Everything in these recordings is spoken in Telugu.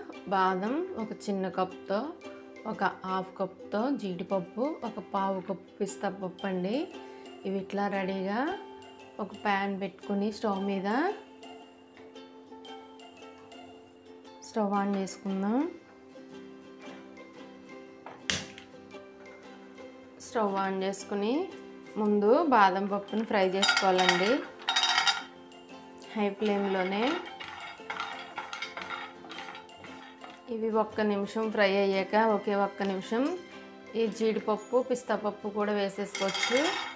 బాదం ఒక చిన్న కప్తో ఒక హాఫ్ కప్తో జీడిపప్పు ఒక పావు కప్పు పిస్తా పప్పు అండి ఇవి ఇట్లా రెడీగా ఒక ప్యాన్ పెట్టుకుని స్టవ్ మీద స్టవ్ ఆన్ చేసుకుందాం స్టవ్ ఆన్ చేసుకుని ముందు బాదం పప్పుని ఫ్రై చేసుకోవాలండి హై ఫ్లేమ్లోనే ఇవి ఒక్క నిమిషం ఫ్రై అయ్యాక ఒకే ఒక్క నిమిషం ఈ జీడిపప్పు పిస్తా పప్పు కూడా వేసేసుకోవచ్చు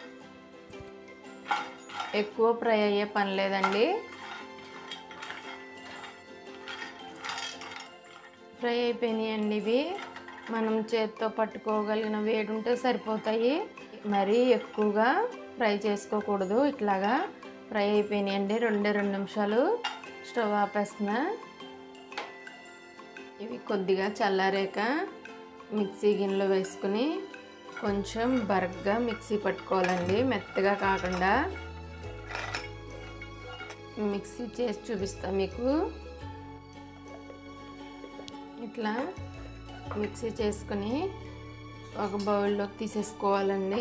ఎక్కువ ఫ్రై అయ్యే పని లేదండి ఫ్రై అయిపోయినాయండి ఇవి మనం చేత్తో పట్టుకోగలిగిన వేడి ఉంటే సరిపోతాయి మరీ ఎక్కువగా ఫ్రై చేసుకోకూడదు ఇట్లాగా ఫ్రై అయిపోయినాయండి రెండే రెండు నిమిషాలు స్టవ్ ఆపేస్తున్నా ఇవి కొద్దిగా చల్లారాక మిక్సీ గిన్నెలో వేసుకుని కొంచెం బరగ్గా మిక్సీ పట్టుకోవాలండి మెత్తగా కాకుండా మిక్సీ చేసి చూపిస్తా మీకు ఇట్లా మిక్సీ చేసుకుని ఒక బౌల్లోకి తీసేసుకోవాలండి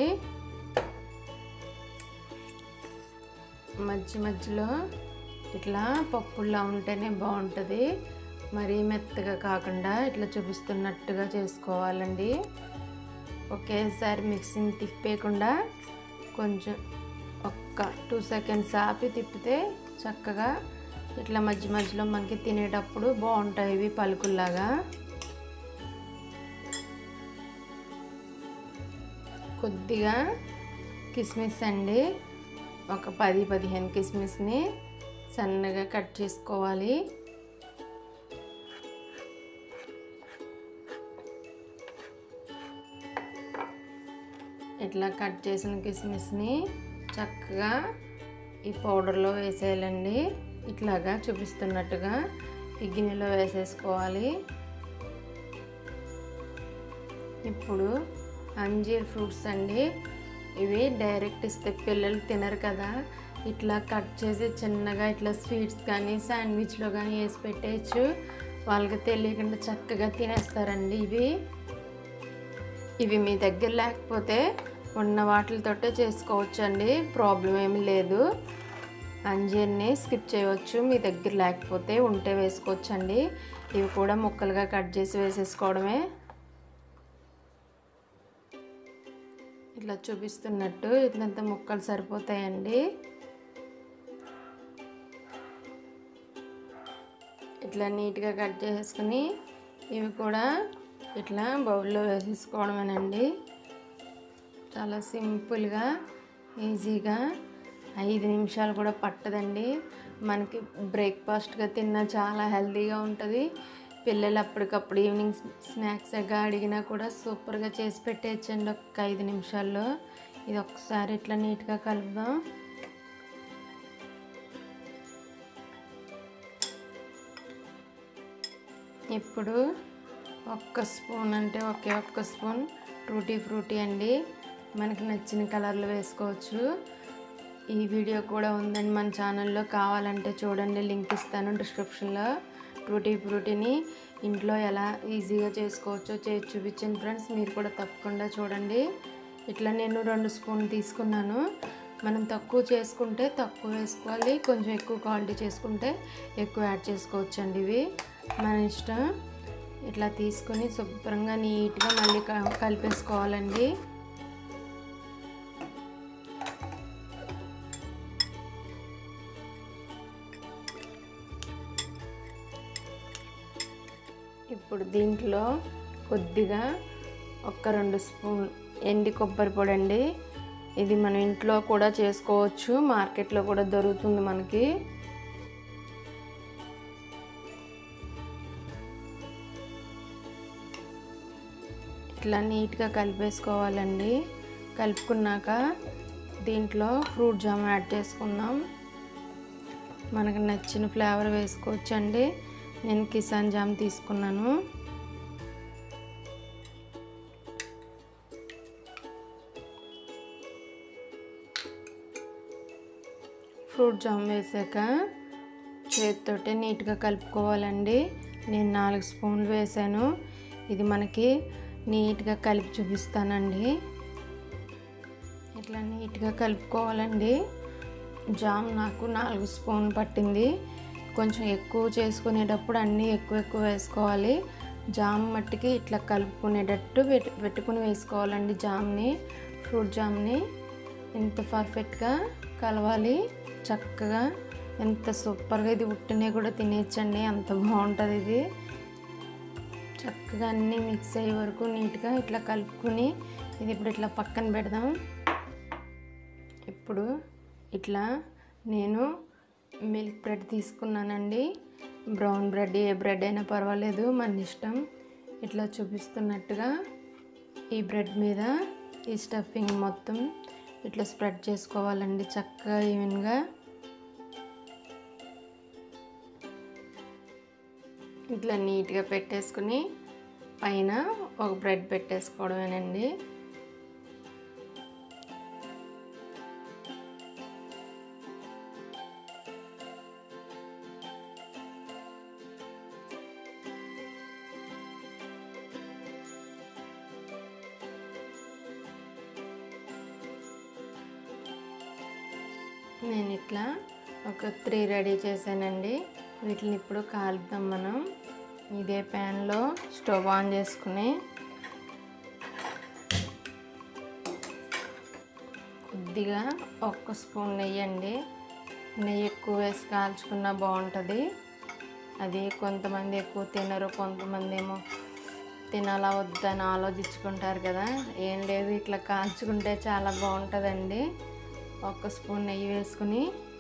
మధ్య మధ్యలో ఇట్లా పప్పుల్లా ఉంటేనే బాగుంటుంది మరీ మెత్తగా కాకుండా ఇట్లా చూపిస్తున్నట్టుగా చేసుకోవాలండి ఒకేసారి మిక్సీని తిప్పేయకుండా కొంచెం ఒక్క టూ సెకండ్స్ ఆపి తిప్పితే చక్కగా ఇట్లా మధ్య మధ్యలో మనకి తినేటప్పుడు బాగుంటాయి ఇవి పలుకుల్లాగా కొద్దిగా కిస్మిస్ అండి ఒక పది పదిహేను కిస్మిస్ని సన్నగా కట్ చేసుకోవాలి ఇట్లా కట్ చేసిన కిస్మిస్ని చక్కగా ఈ పౌడర్లో వేసేయాలండి ఇట్లాగా చూపిస్తున్నట్టుగా ఈ గిన్నెలో వేసేసుకోవాలి ఇప్పుడు అంజీర్ ఫ్రూట్స్ అండి ఇవి డైరెక్ట్ ఇస్తే పిల్లలు తినరు కదా ఇట్లా కట్ చేసి చిన్నగా ఇట్లా స్వీట్స్ కానీ శాండ్విచ్లో కానీ వేసి పెట్టేయచ్చు వాళ్ళకి తెలియకుండా చక్కగా తినేస్తారండి ఇవి ఇవి మీ దగ్గర లేకపోతే ఉన్న వాటితోటే చేసుకోవచ్చు అండి ప్రాబ్లం ఏమి లేదు అంజీర్ని స్కిప్ చేయవచ్చు మీ దగ్గర లేకపోతే ఉంటే వేసుకోవచ్చు అండి ఇవి కూడా ముక్కలుగా కట్ చేసి వేసేసుకోవడమే ఇట్లా చూపిస్తున్నట్టు ఇట్లంత ముక్కలు సరిపోతాయండి ఇట్లా నీట్గా కట్ చేసుకుని ఇవి కూడా ఇట్లా బౌల్లో వేసేసుకోవడమేనండి చాలా సింపుల్గా ఈజీగా ఐదు నిమిషాలు కూడా పట్టదండి మనకి బ్రేక్ఫాస్ట్గా తిన్నా చాలా హెల్తీగా ఉంటుంది పిల్లలు అప్పటికప్పుడు ఈవినింగ్ స్నాక్స్గా అడిగినా కూడా సూపర్గా చేసి పెట్టేయచ్చండి ఒక ఐదు నిమిషాల్లో ఇది ఒకసారి ఇట్లా నీట్గా కలుపుదాం ఇప్పుడు ఒక్క స్పూన్ అంటే ఒకే ఒక్క స్పూన్ టూటీ ఫ్రూటీ అండి మనకి నచ్చిన కలర్లు వేసుకోవచ్చు ఈ వీడియో కూడా ఉందండి మన ఛానల్లో కావాలంటే చూడండి లింక్ ఇస్తాను డిస్క్రిప్షన్లో టూటీ ఫ్రూటీని ఇంట్లో ఎలా ఈజీగా చేసుకోవచ్చో చేసి చూపించాను ఫ్రెండ్స్ మీరు కూడా తప్పకుండా చూడండి ఇట్లా నేను రెండు స్పూన్ తీసుకున్నాను మనం తక్కువ చేసుకుంటే తక్కువ వేసుకోవాలి కొంచెం ఎక్కువ క్వాలిటీ చేసుకుంటే ఎక్కువ యాడ్ చేసుకోవచ్చు అండి ఇవి మన ఇష్టం ఇట్లా తీసుకొని శుభ్రంగా నీట్గా మళ్ళీ క- కలిపేసుకోవాలండి ఇప్పుడు దీంట్లో కొద్దిగా ఒక రెండు స్పూన్ ఎండి కొబ్బరి పొడి అండి ఇది మనం ఇంట్లో కూడా చేసుకోవచ్చు మార్కెట్లో కూడా దొరుకుతుంది మనకి ఇట్లా నీట్గా కలిపేసుకోవాలండి కలుపుకున్నాక దీంట్లో ఫ్రూట్ జామ్ యాడ్ చేసుకుందాం మనకు నచ్చిన ఫ్లేవర్ వేసుకోవచ్చండి నేను కిసాన్ జామ్ తీసుకున్నాను ఫ్రూట్ జామ్ వేసాక చేతితోటి నీట్గా కలుపుకోవాలండి నేను నాలుగు స్పూన్లు వేసాను ఇది మనకి నీట్గా కలిపి చూపిస్తానండి ఇట్లా నీట్గా కలుపుకోవాలండి జామ్ నాకు నాలుగు స్పూన్ పట్టింది కొంచెం ఎక్కువ చేసుకునేటప్పుడు అన్నీ ఎక్కువ ఎక్కువ వేసుకోవాలి జామ్ మట్టికి ఇట్లా కలుపుకునేటట్టు పెట్టు పెట్టుకుని వేసుకోవాలండి జామ్ని ఫ్రూట్ జామ్ని ఎంత పర్ఫెక్ట్గా కలవాలి చక్కగా ఎంత సూపర్గా ఇది ఉట్టినే కూడా తినేయచ్చండి అంత బాగుంటుంది ఇది చక్కగా అన్నీ మిక్స్ అయ్యే వరకు నీట్గా ఇట్లా కలుపుకుని ఇది ఇప్పుడు ఇట్లా పక్కన పెడదాం ఇప్పుడు ఇట్లా నేను మిల్క్ బ్రెడ్ తీసుకున్నానండి బ్రౌన్ బ్రెడ్ ఏ బ్రెడ్ అయినా పర్వాలేదు మన ఇష్టం ఇట్లా చూపిస్తున్నట్టుగా ఈ బ్రెడ్ మీద ఈ స్టఫింగ్ మొత్తం ఇట్లా స్ప్రెడ్ చేసుకోవాలండి చక్కగా ఈవెన్గా ఇట్లా నీట్గా పెట్టేసుకుని పైన ఒక బ్రెడ్ పెట్టేసుకోవడమేనండి నేను ఇట్లా ఒక త్రీ రెడీ చేశానండి వీటిని ఇప్పుడు కాలుద్దాం మనం ఇదే ప్యాన్లో స్టవ్ ఆన్ చేసుకుని కొద్దిగా ఒక్క స్పూన్ నెయ్యి అండి నెయ్యి ఎక్కువ వేసి కాల్చుకున్నా బాగుంటుంది అది కొంతమంది ఎక్కువ తినరు కొంతమంది ఏమో తినాలా వద్దని ఆలోచించుకుంటారు కదా ఏం లేదు ఇట్లా కాల్చుకుంటే చాలా బాగుంటుందండి ఒక స్పూన్ నెయ్యి వేసుకుని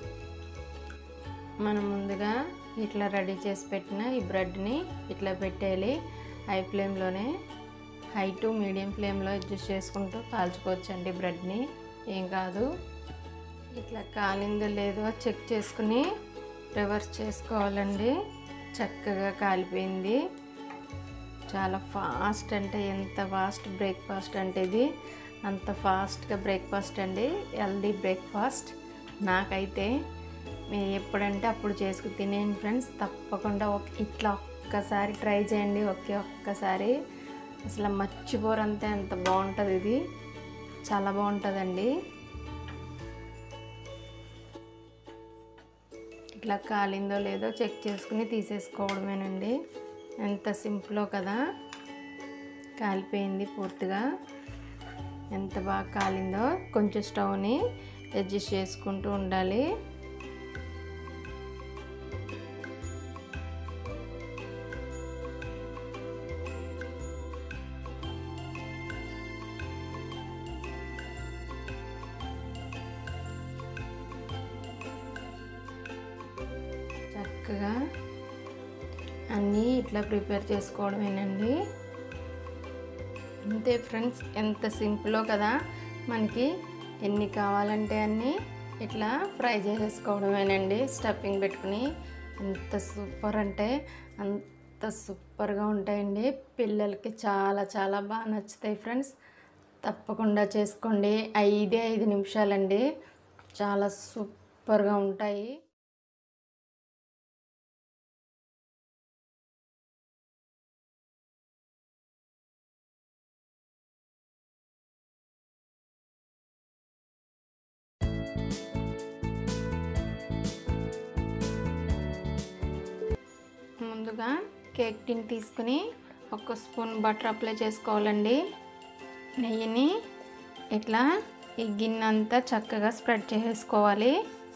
మనం ముందుగా ఇట్లా రెడీ చేసి పెట్టిన ఈ బ్రెడ్ని ఇట్లా పెట్టేయాలి హై ఫ్లేమ్లోనే హై టు మీడియం ఫ్లేమ్లో అడ్జస్ట్ చేసుకుంటూ కాల్చుకోవచ్చండి బ్రెడ్ని ఏం కాదు ఇట్లా కాలిందో లేదో చెక్ చేసుకుని రివర్స్ చేసుకోవాలండి చక్కగా కాలిపోయింది చాలా ఫాస్ట్ అంటే ఎంత ఫాస్ట్ బ్రేక్ఫాస్ట్ అంటే ఇది అంత ఫాస్ట్గా బ్రేక్ఫాస్ట్ అండి హెల్దీ బ్రేక్ఫాస్ట్ నాకైతే మీరు ఎప్పుడంటే అప్పుడు చేసుకు తినేయండి ఫ్రెండ్స్ తప్పకుండా ఒక ఇట్లా ఒక్కసారి ట్రై చేయండి ఒకే ఒక్కసారి అసలు మర్చిపోరంతే ఎంత బాగుంటుంది ఇది చాలా బాగుంటుందండి ఇట్లా కాలిందో లేదో చెక్ చేసుకుని తీసేసుకోవడమేనండి ఎంత సింపులో కదా కాలిపోయింది పూర్తిగా ఎంత బాగా కాలిందో కొంచెం స్టవ్ని అడ్జస్ట్ చేసుకుంటూ ఉండాలి చక్కగా అన్నీ ఇట్లా ప్రిపేర్ చేసుకోవడమేనండి అంతే ఫ్రెండ్స్ ఎంత సింపులో కదా మనకి ఎన్ని కావాలంటే అన్నీ ఇట్లా ఫ్రై చేసేసుకోవడమేనండి స్టఫింగ్ పెట్టుకుని ఎంత సూపర్ అంటే అంత సూపర్గా ఉంటాయండి పిల్లలకి చాలా చాలా బాగా నచ్చుతాయి ఫ్రెండ్స్ తప్పకుండా చేసుకోండి ఐదే ఐదు నిమిషాలండి చాలా సూపర్గా ఉంటాయి ముందుగా కేక్ టిన్ తీసుకుని ఒక స్పూన్ బటర్ అప్లై చేసుకోవాలండి నెయ్యిని ఇట్లా ఈ గిన్నె అంతా చక్కగా స్ప్రెడ్ చేసేసుకోవాలి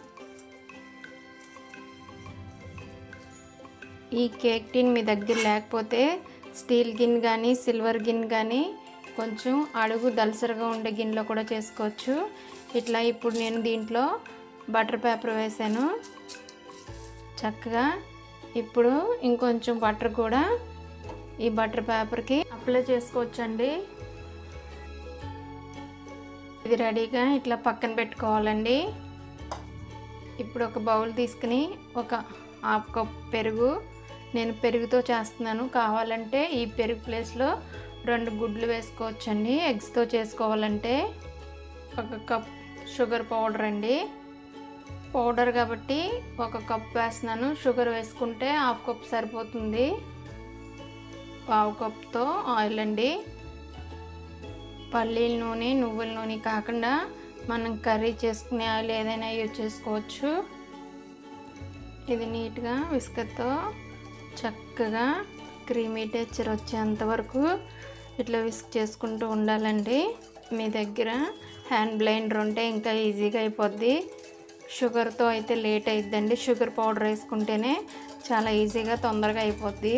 ఈ కేక్ టిన్ మీ దగ్గర లేకపోతే స్టీల్ గిన్నె కానీ సిల్వర్ గిన్నె కానీ కొంచెం అడుగు దలసరిగా ఉండే గిన్నెలో కూడా చేసుకోవచ్చు ఇట్లా ఇప్పుడు నేను దీంట్లో బటర్ పేపర్ వేసాను చక్కగా ఇప్పుడు ఇంకొంచెం బటర్ కూడా ఈ బటర్ పేపర్కి అప్లై చేసుకోవచ్చండి ఇది రెడీగా ఇట్లా పక్కన పెట్టుకోవాలండి ఇప్పుడు ఒక బౌల్ తీసుకుని ఒక హాఫ్ కప్ పెరుగు నేను పెరుగుతో చేస్తున్నాను కావాలంటే ఈ పెరుగు ప్లేస్లో రెండు గుడ్లు వేసుకోవచ్చండి ఎగ్స్తో చేసుకోవాలంటే ఒక కప్ షుగర్ పౌడర్ అండి పౌడర్ కాబట్టి ఒక కప్ వేస్తున్నాను షుగర్ వేసుకుంటే హాఫ్ కప్ సరిపోతుంది పావు కప్తో ఆయిల్ అండి పల్లీల నూనె నువ్వుల నూనె కాకుండా మనం కర్రీ చేసుకునే ఆయిల్ ఏదైనా యూజ్ చేసుకోవచ్చు ఇది నీట్గా విస్కర్తో చక్కగా క్రీమీ టెక్చర్ వచ్చేంత వరకు ఇట్లా విస్క్ చేసుకుంటూ ఉండాలండి మీ దగ్గర హ్యాండ్ బ్లైండర్ ఉంటే ఇంకా ఈజీగా అయిపోద్ది షుగర్తో అయితే లేట్ అయిద్దండి షుగర్ పౌడర్ వేసుకుంటేనే చాలా ఈజీగా తొందరగా అయిపోద్ది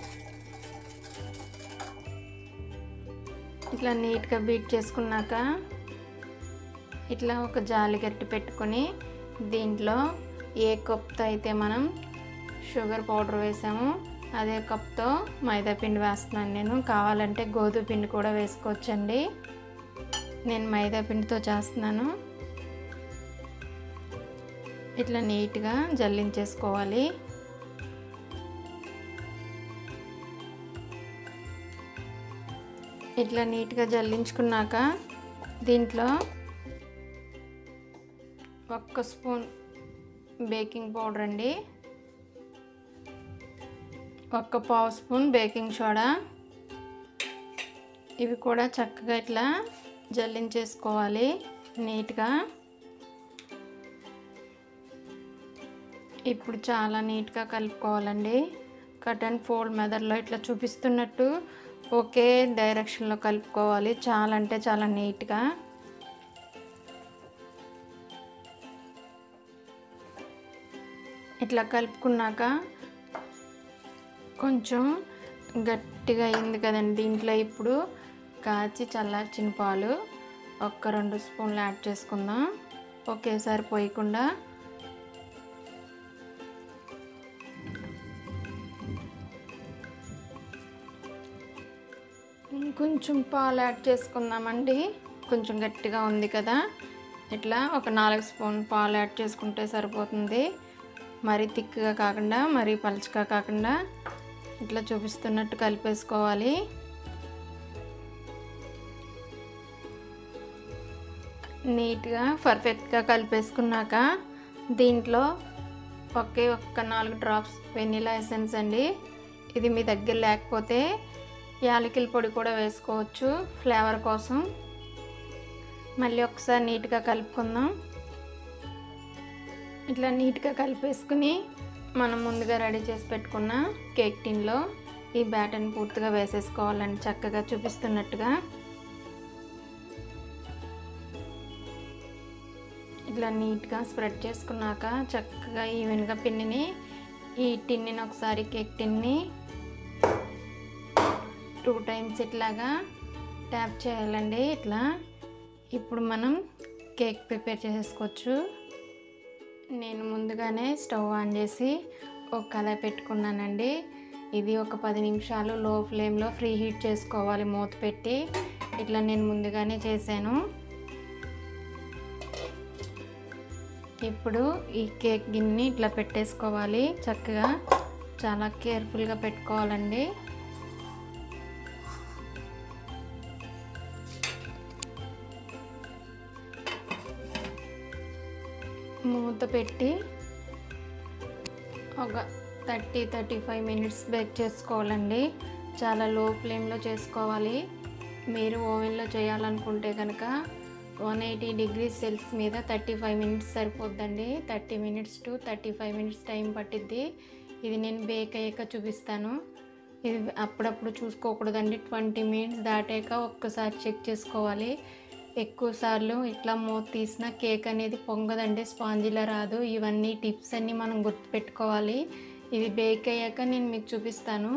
ఇట్లా నీట్గా బీట్ చేసుకున్నాక ఇట్లా ఒక జాలి గట్టి పెట్టుకొని దీంట్లో ఏ కప్తో అయితే మనం షుగర్ పౌడర్ వేసాము అదే కప్తో మైదా పిండి వేస్తున్నాను నేను కావాలంటే గోధుమ పిండి కూడా వేసుకోవచ్చండి నేను మైదా పిండితో చేస్తున్నాను ఇట్లా నీట్గా జల్లించేసుకోవాలి ఇట్లా నీట్గా జల్లించుకున్నాక దీంట్లో ఒక్క స్పూన్ బేకింగ్ పౌడర్ అండి ఒక్క పావు స్పూన్ బేకింగ్ సోడా ఇవి కూడా చక్కగా ఇట్లా జల్లించేసుకోవాలి నీట్గా ఇప్పుడు చాలా నీట్గా కలుపుకోవాలండి కట్ అండ్ ఫోల్డ్ మెథడ్లో ఇట్లా చూపిస్తున్నట్టు ఒకే డైరెక్షన్లో కలుపుకోవాలి చాలా అంటే చాలా నీట్గా ఇట్లా కలుపుకున్నాక కొంచెం గట్టిగా అయింది కదండి దీంట్లో ఇప్పుడు కాచి చల్లార్చిన పాలు ఒక్క రెండు స్పూన్లు యాడ్ చేసుకుందాం ఒకేసారి పోయకుండా ఇంకొంచెం పాలు యాడ్ చేసుకుందామండి కొంచెం గట్టిగా ఉంది కదా ఇట్లా ఒక నాలుగు స్పూన్ పాలు యాడ్ చేసుకుంటే సరిపోతుంది మరీ థిక్గా కాకుండా మరీ పలుచగా కాకుండా ఇట్లా చూపిస్తున్నట్టు కలిపేసుకోవాలి నీట్గా పర్ఫెక్ట్గా కలిపేసుకున్నాక దీంట్లో ఒకే ఒక్క నాలుగు డ్రాప్స్ వెనిలా ఎసెన్స్ అండి ఇది మీ దగ్గర లేకపోతే యాలకిల పొడి కూడా వేసుకోవచ్చు ఫ్లేవర్ కోసం మళ్ళీ ఒకసారి నీట్గా కలుపుకుందాం ఇట్లా నీట్గా కలిపేసుకుని మనం ముందుగా రెడీ చేసి పెట్టుకున్న కేక్ టిన్లో ఈ బ్యాటర్ని పూర్తిగా వేసేసుకోవాలండి చక్కగా చూపిస్తున్నట్టుగా ఇట్లా నీట్గా స్ప్రెడ్ చేసుకున్నాక చక్కగా ఈవెన్గా పిన్నిని ఈ టిన్నిని ఒకసారి కేక్ టిన్ని టూ టైమ్స్ ఇట్లాగా ట్యాప్ చేయాలండి ఇట్లా ఇప్పుడు మనం కేక్ ప్రిపేర్ చేసేసుకోవచ్చు నేను ముందుగానే స్టవ్ ఆన్ చేసి ఒక కళాయి పెట్టుకున్నానండి ఇది ఒక పది నిమిషాలు లో ఫ్లేమ్లో ఫ్రీ హీట్ చేసుకోవాలి మూత పెట్టి ఇట్లా నేను ముందుగానే చేశాను ఇప్పుడు ఈ కేక్ గిన్నెని ఇట్లా పెట్టేసుకోవాలి చక్కగా చాలా కేర్ఫుల్గా పెట్టుకోవాలండి మూత పెట్టి ఒక thirty thirty five minutes bake చేసుకోవాలండి చాలా లో ఫ్లేమ్లో చేసుకోవాలి మీరు ఓవెన్లో చేయాలనుకుంటే కనుక వన్ ఎయిటీ డిగ్రీస్ సెల్స్ మీద థర్టీ ఫైవ్ మినిట్స్ సరిపోద్దండి thirty minutes to thirty five minutes time పట్టిద్ది ఇది నేను బేక్ అయ్యాక చూపిస్తాను ఇది అప్పుడప్పుడు చూసుకోకూడదండి ట్వంటీ మినిట్స్ దాటాక ఒక్కసారి చెక్ చేసుకోవాలి ఎక్కువ సార్లు ఇట్లా మూత తీసిన కేక్ అనేది పొంగదండి స్పాంజిలా రాదు ఇవన్నీ టిప్స్ అన్నీ మనం గుర్తుపెట్టుకోవాలి ఇది బేక్ అయ్యాక నేను మీకు చూపిస్తాను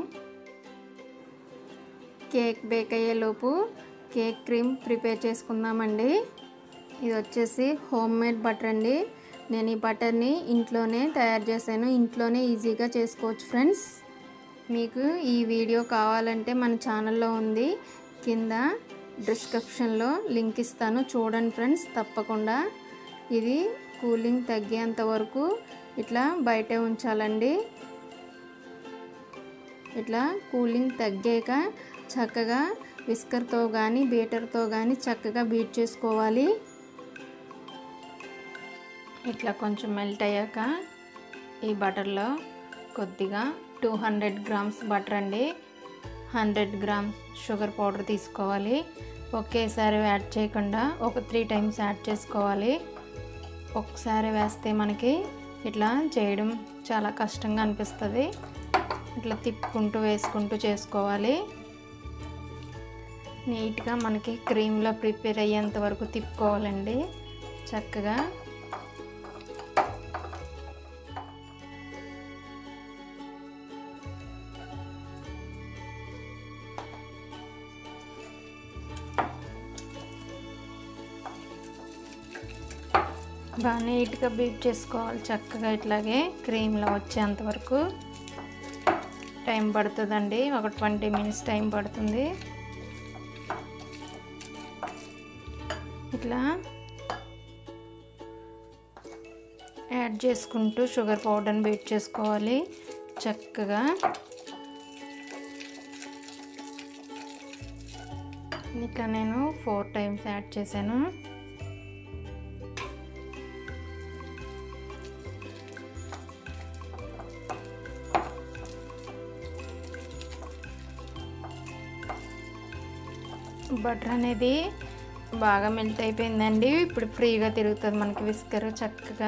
కేక్ బేక్ అయ్యేలోపు కేక్ క్రీమ్ ప్రిపేర్ చేసుకుందామండి ఇది వచ్చేసి హోమ్ మేడ్ బటర్ అండి నేను ఈ బటర్ని ఇంట్లోనే తయారు చేశాను ఇంట్లోనే ఈజీగా చేసుకోవచ్చు ఫ్రెండ్స్ మీకు ఈ వీడియో కావాలంటే మన ఛానల్లో ఉంది కింద డిస్క్రిప్షన్లో లింక్ ఇస్తాను చూడండి ఫ్రెండ్స్ తప్పకుండా ఇది కూలింగ్ తగ్గేంత వరకు ఇట్లా బయటే ఉంచాలండి ఇట్లా కూలింగ్ తగ్గాక చక్కగా విస్కర్తో కానీ బీటర్తో కానీ చక్కగా బీట్ చేసుకోవాలి ఇట్లా కొంచెం మెల్ట్ అయ్యాక ఈ బటర్లో కొద్దిగా టూ హండ్రెడ్ గ్రామ్స్ బటర్ అండి హండ్రెడ్ గ్రామ్స్ షుగర్ పౌడర్ తీసుకోవాలి ఒకేసారి యాడ్ చేయకుండా ఒక త్రీ టైమ్స్ యాడ్ చేసుకోవాలి ఒకసారి వేస్తే మనకి ఇట్లా చేయడం చాలా కష్టంగా అనిపిస్తుంది ఇట్లా తిప్పుకుంటూ వేసుకుంటూ చేసుకోవాలి నీట్గా మనకి క్రీమ్లో ప్రిపేర్ అయ్యేంత వరకు తిప్పుకోవాలండి చక్కగా బాగా నీట్గా బీట్ చేసుకోవాలి చక్కగా ఇట్లాగే క్రీమ్లో వచ్చేంత వరకు టైం పడుతుందండి ఒక ట్వంటీ మినిట్స్ టైం పడుతుంది ఇట్లా యాడ్ చేసుకుంటూ షుగర్ పౌడర్ని బీట్ చేసుకోవాలి చక్కగా ఇట్లా నేను ఫోర్ టైమ్స్ యాడ్ చేశాను బటర్ అనేది బాగా మెల్ట్ అయిపోయిందండి ఇప్పుడు ఫ్రీగా తిరుగుతుంది మనకి విస్కర్ చక్కగా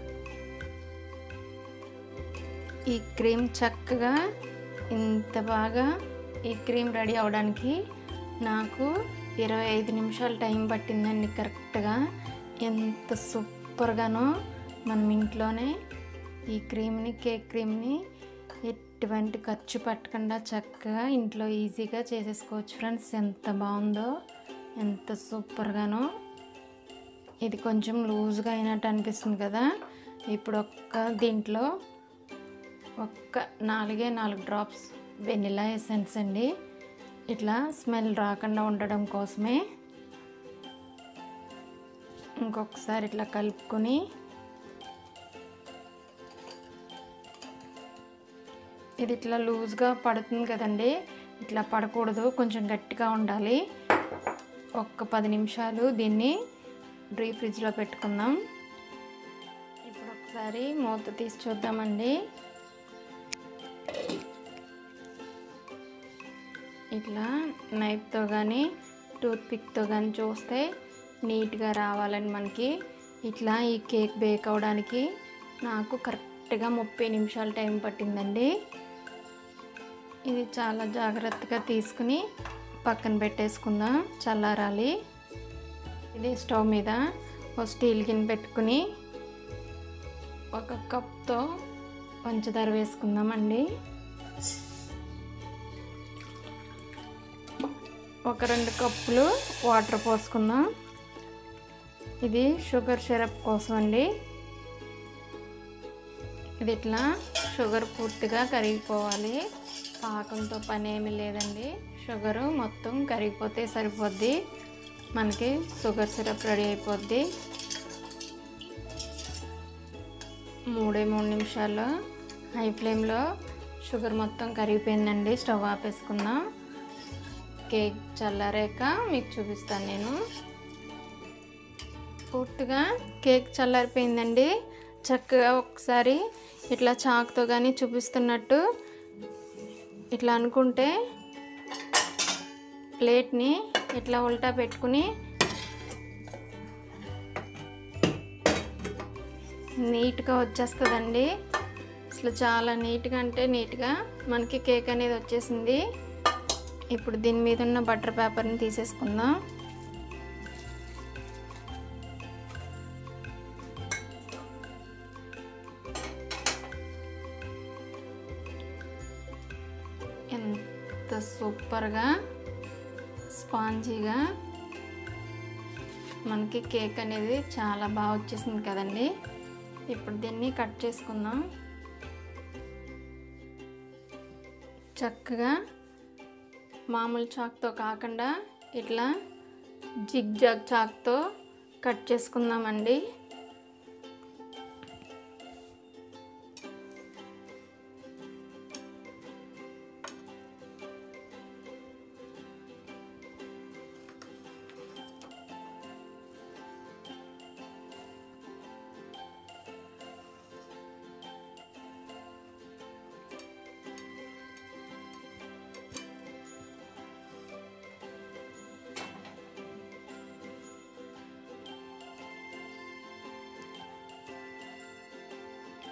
ఈ క్రీమ్ చక్కగా ఇంత బాగా ఈ క్రీమ్ రెడీ అవడానికి నాకు ఇరవై ఐదు నిమిషాలు టైం పట్టిందండి కరెక్ట్గా ఎంత సూపర్గానో మనం ఇంట్లోనే ఈ క్రీమ్ని కేక్ క్రీమ్ని ఎటువంటి ఖర్చు పట్టకుండా చక్కగా ఇంట్లో ఈజీగా చేసేసుకోవచ్చు ఫ్రెండ్స్ ఎంత బాగుందో ఎంత సూపర్గానో ఇది కొంచెం లూజ్గా అయినట్టు అనిపిస్తుంది కదా ఇప్పుడు ఒక్క దీంట్లో ఒక్క నాలుగే నాలుగు డ్రాప్స్ వెనిలా ఎసెన్స్ అండి ఇట్లా స్మెల్ రాకుండా ఉండడం కోసమే ఇంకొకసారి ఇట్లా కలుపుకొని ఇది ఇట్లా లూజ్గా పడుతుంది కదండి ఇట్లా పడకూడదు కొంచెం గట్టిగా ఉండాలి ఒక్క పది నిమిషాలు దీన్ని డ్రీ ఫ్రిడ్జ్లో పెట్టుకుందాం ఇప్పుడు ఒకసారి మూత తీసి చూద్దామండి ఇట్లా నైఫ్తో కానీ టూత్ పిక్తో కానీ చూస్తే నీట్గా రావాలని మనకి ఇట్లా ఈ కేక్ బేక్ అవడానికి నాకు కరెక్ట్గా ముప్పై నిమిషాలు టైం పట్టిందండి ఇది చాలా జాగ్రత్తగా తీసుకుని పక్కన పెట్టేసుకుందాం చల్లారాలి ఇది స్టవ్ మీద ఒక స్టీల్ గిన్నె పెట్టుకుని ఒక కప్తో పంచదార వేసుకుందామండి ఒక రెండు కప్పులు వాటర్ పోసుకుందాం ఇది షుగర్ సిరప్ కోసం అండి ఇది ఇట్లా షుగర్ పూర్తిగా కరిగిపోవాలి పాకంతో పని ఏమీ లేదండి షుగరు మొత్తం కరిగిపోతే సరిపోద్ది మనకి షుగర్ సిరప్ రెడీ అయిపోద్ది మూడే మూడు నిమిషాల్లో హై ఫ్లేమ్లో షుగర్ మొత్తం కరిగిపోయిందండి స్టవ్ ఆపేసుకుందాం కేక్ చల్లారాక మీకు చూపిస్తాను నేను పూర్తిగా కేక్ చల్లారిపోయిందండి చక్కగా ఒకసారి ఇట్లా చాకుతో కానీ చూపిస్తున్నట్టు ఇట్లా అనుకుంటే ప్లేట్ని ఇట్లా ఉల్టా పెట్టుకుని నీట్గా వచ్చేస్తుందండి అసలు చాలా నీట్గా అంటే నీట్గా మనకి కేక్ అనేది వచ్చేసింది ఇప్పుడు దీని మీద ఉన్న బటర్ పేపర్ని తీసేసుకుందాం ఎంత సూపర్గా స్పాంజీగా మనకి కేక్ అనేది చాలా బాగా వచ్చేసింది కదండి ఇప్పుడు దీన్ని కట్ చేసుకుందాం చక్కగా మామూలు చాక్తో కాకుండా ఇట్లా జిగ్ జాగ్ చాక్తో కట్ చేసుకుందామండి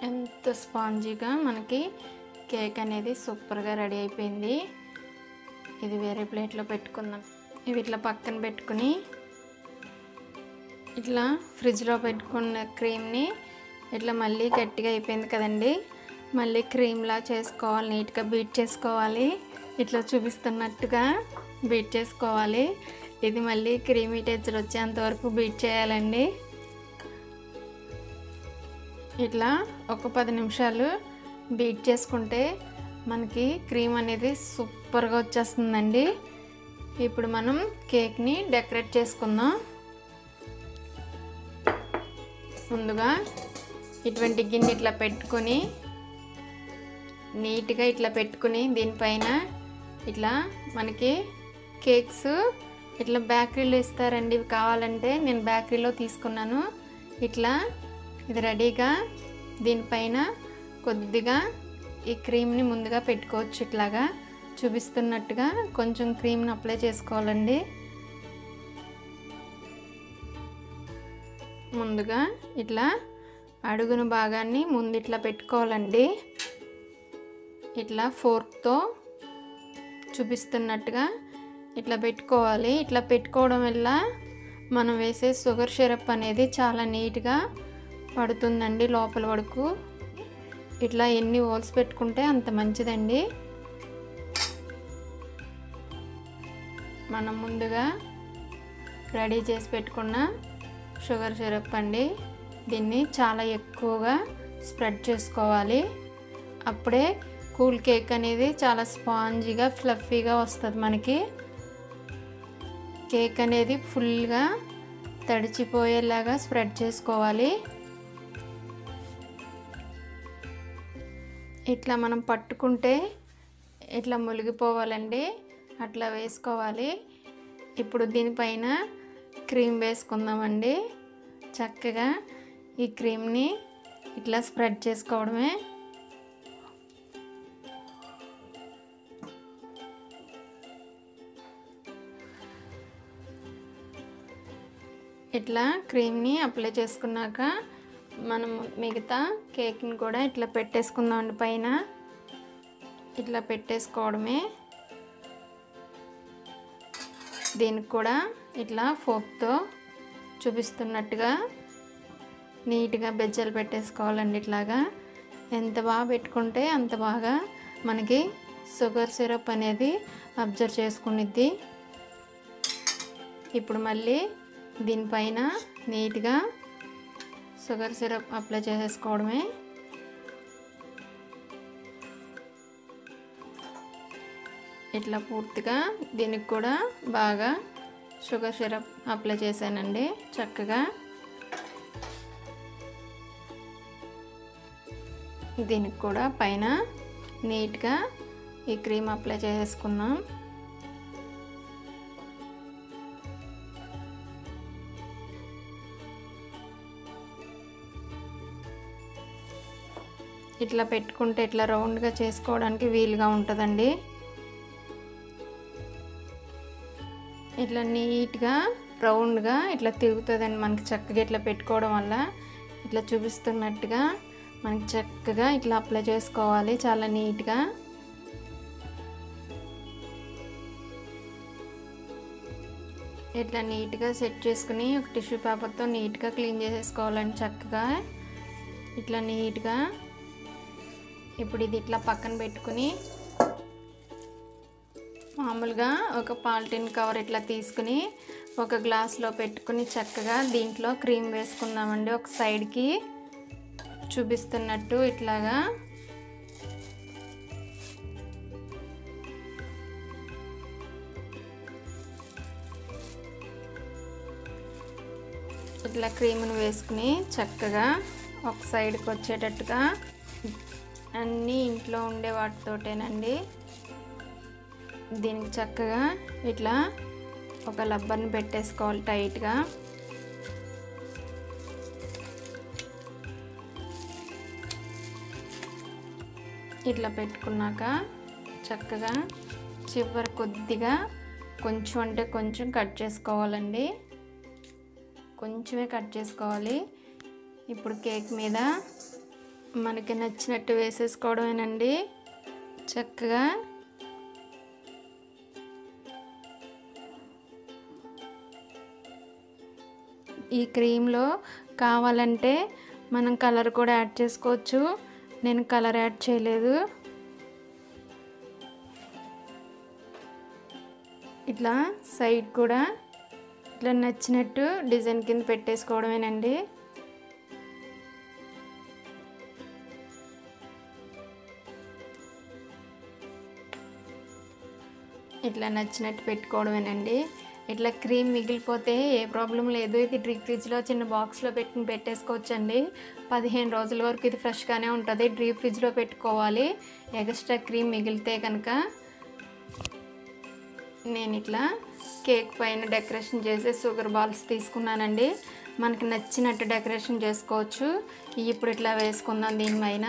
ఎంత స్పాంజీగా మనకి కేక్ అనేది సూపర్గా రెడీ అయిపోయింది ఇది వేరే ప్లేట్లో పెట్టుకుందాం ఇవి ఇట్లా పక్కన పెట్టుకుని ఇట్లా ఫ్రిడ్జ్లో పెట్టుకున్న క్రీమ్ని ఇట్లా మళ్ళీ గట్టిగా అయిపోయింది కదండి మళ్ళీ క్రీమ్లా చేసుకోవాలి నీట్గా బీట్ చేసుకోవాలి ఇట్లా చూపిస్తున్నట్టుగా బీట్ చేసుకోవాలి ఇది మళ్ళీ క్రీమీ టెక్చర్ వచ్చేంత వరకు బీట్ చేయాలండి ఇట్లా ఒక పది నిమిషాలు బీట్ చేసుకుంటే మనకి క్రీమ్ అనేది సూపర్గా వచ్చేస్తుందండి ఇప్పుడు మనం కేక్ని డెకరేట్ చేసుకుందాం ముందుగా ఇటువంటి గిన్నె ఇట్లా పెట్టుకొని నీట్గా ఇట్లా పెట్టుకుని దీనిపైన ఇట్లా మనకి కేక్స్ ఇట్లా బేకరీలో ఇస్తారండి ఇవి కావాలంటే నేను బేకరీలో తీసుకున్నాను ఇట్లా ఇది రెడీగా దీనిపైన కొద్దిగా ఈ క్రీమ్ని ముందుగా పెట్టుకోవచ్చు ఇట్లాగా చూపిస్తున్నట్టుగా కొంచెం క్రీమ్ని అప్లై చేసుకోవాలండి ముందుగా ఇట్లా అడుగున భాగాన్ని ముందు ఇట్లా పెట్టుకోవాలండి ఇట్లా ఫోర్క్తో చూపిస్తున్నట్టుగా ఇట్లా పెట్టుకోవాలి ఇట్లా పెట్టుకోవడం వల్ల మనం వేసే షుగర్ సిరప్ అనేది చాలా నీట్గా పడుతుందండి లోపల వరకు ఇట్లా ఎన్ని హోల్స్ పెట్టుకుంటే అంత మంచిదండి మనం ముందుగా రెడీ చేసి పెట్టుకున్న షుగర్ సిరప్ అండి దీన్ని చాలా ఎక్కువగా స్ప్రెడ్ చేసుకోవాలి అప్పుడే కూల్ కేక్ అనేది చాలా స్పాంజీగా ఫ్లఫీగా వస్తుంది మనకి కేక్ అనేది ఫుల్గా తడిచిపోయేలాగా స్ప్రెడ్ చేసుకోవాలి ఇట్లా మనం పట్టుకుంటే ఇట్లా మునిగిపోవాలండి అట్లా వేసుకోవాలి ఇప్పుడు దీనిపైన క్రీమ్ వేసుకుందామండి చక్కగా ఈ క్రీమ్ని ఇట్లా స్ప్రెడ్ చేసుకోవడమే ఇట్లా క్రీమ్ని అప్లై చేసుకున్నాక మనం మిగతా కేక్ని కూడా ఇట్లా పెట్టేసుకుందామండి పైన ఇట్లా పెట్టేసుకోవడమే దీనికి కూడా ఇట్లా ఫోక్తో చూపిస్తున్నట్టుగా నీట్గా బెజ్జలు పెట్టేసుకోవాలండి ఇట్లాగా ఎంత బాగా పెట్టుకుంటే అంత బాగా మనకి షుగర్ సిరప్ అనేది అబ్జర్వ్ చేసుకునిద్ది ఇప్పుడు మళ్ళీ దీనిపైన నీట్గా షుగర్ సిరప్ అప్లై చేసేసుకోవడమే ఇట్లా పూర్తిగా దీనికి కూడా బాగా షుగర్ సిరప్ అప్లై చేశానండి చక్కగా దీనికి కూడా పైన నీట్గా ఈ క్రీమ్ అప్లై చేసేసుకున్నాం ఇట్లా పెట్టుకుంటే ఇట్లా రౌండ్గా చేసుకోవడానికి వీలుగా ఉంటుందండి ఇట్లా నీట్గా రౌండ్గా ఇట్లా తిరుగుతుందండి మనకి చక్కగా ఇట్లా పెట్టుకోవడం వల్ల ఇట్లా చూపిస్తున్నట్టుగా మనకి చక్కగా ఇట్లా అప్లై చేసుకోవాలి చాలా నీట్గా ఇట్లా నీట్గా సెట్ చేసుకుని ఒక టిష్యూ పేపర్తో నీట్గా క్లీన్ చేసేసుకోవాలండి చక్కగా ఇట్లా నీట్గా ఇప్పుడు ఇది ఇట్లా పక్కన పెట్టుకుని మామూలుగా ఒక పాలిథిన్ కవర్ ఇట్లా తీసుకుని ఒక గ్లాస్లో పెట్టుకుని చక్కగా దీంట్లో క్రీమ్ వేసుకుందామండి ఒక సైడ్కి చూపిస్తున్నట్టు ఇట్లాగా ఇట్లా క్రీమ్ను వేసుకుని చక్కగా ఒక సైడ్కి వచ్చేటట్టుగా అన్నీ ఇంట్లో ఉండే వాటితోటేనండి దీనికి చక్కగా ఇట్లా ఒక లబ్బర్ని పెట్టేసుకోవాలి టైట్గా ఇట్లా పెట్టుకున్నాక చక్కగా చివరి కొద్దిగా కొంచెం అంటే కొంచెం కట్ చేసుకోవాలండి కొంచెమే కట్ చేసుకోవాలి ఇప్పుడు కేక్ మీద మనకి నచ్చినట్టు వేసేసుకోవడమేనండి చక్కగా ఈ క్రీమ్లో కావాలంటే మనం కలర్ కూడా యాడ్ చేసుకోవచ్చు నేను కలర్ యాడ్ చేయలేదు ఇట్లా సైడ్ కూడా ఇట్లా నచ్చినట్టు డిజైన్ కింద పెట్టేసుకోవడమేనండి ఇట్లా నచ్చినట్టు పెట్టుకోవడమేనండి ఇట్లా క్రీమ్ మిగిలిపోతే ఏ ప్రాబ్లం లేదు ఇది డ్రీ ఫ్రిడ్జ్లో చిన్న బాక్స్లో పెట్టుకుని పెట్టేసుకోవచ్చండి పదిహేను రోజుల వరకు ఇది ఫ్రెష్గానే ఉంటుంది డ్రీ ఫ్రిడ్జ్లో పెట్టుకోవాలి ఎక్స్ట్రా క్రీమ్ మిగిలితే కనుక నేను ఇట్లా కేక్ పైన డెకరేషన్ చేసి షుగర్ బాల్స్ తీసుకున్నానండి మనకి నచ్చినట్టు డెకరేషన్ చేసుకోవచ్చు ఇప్పుడు ఇట్లా వేసుకుందాం దీనిపైన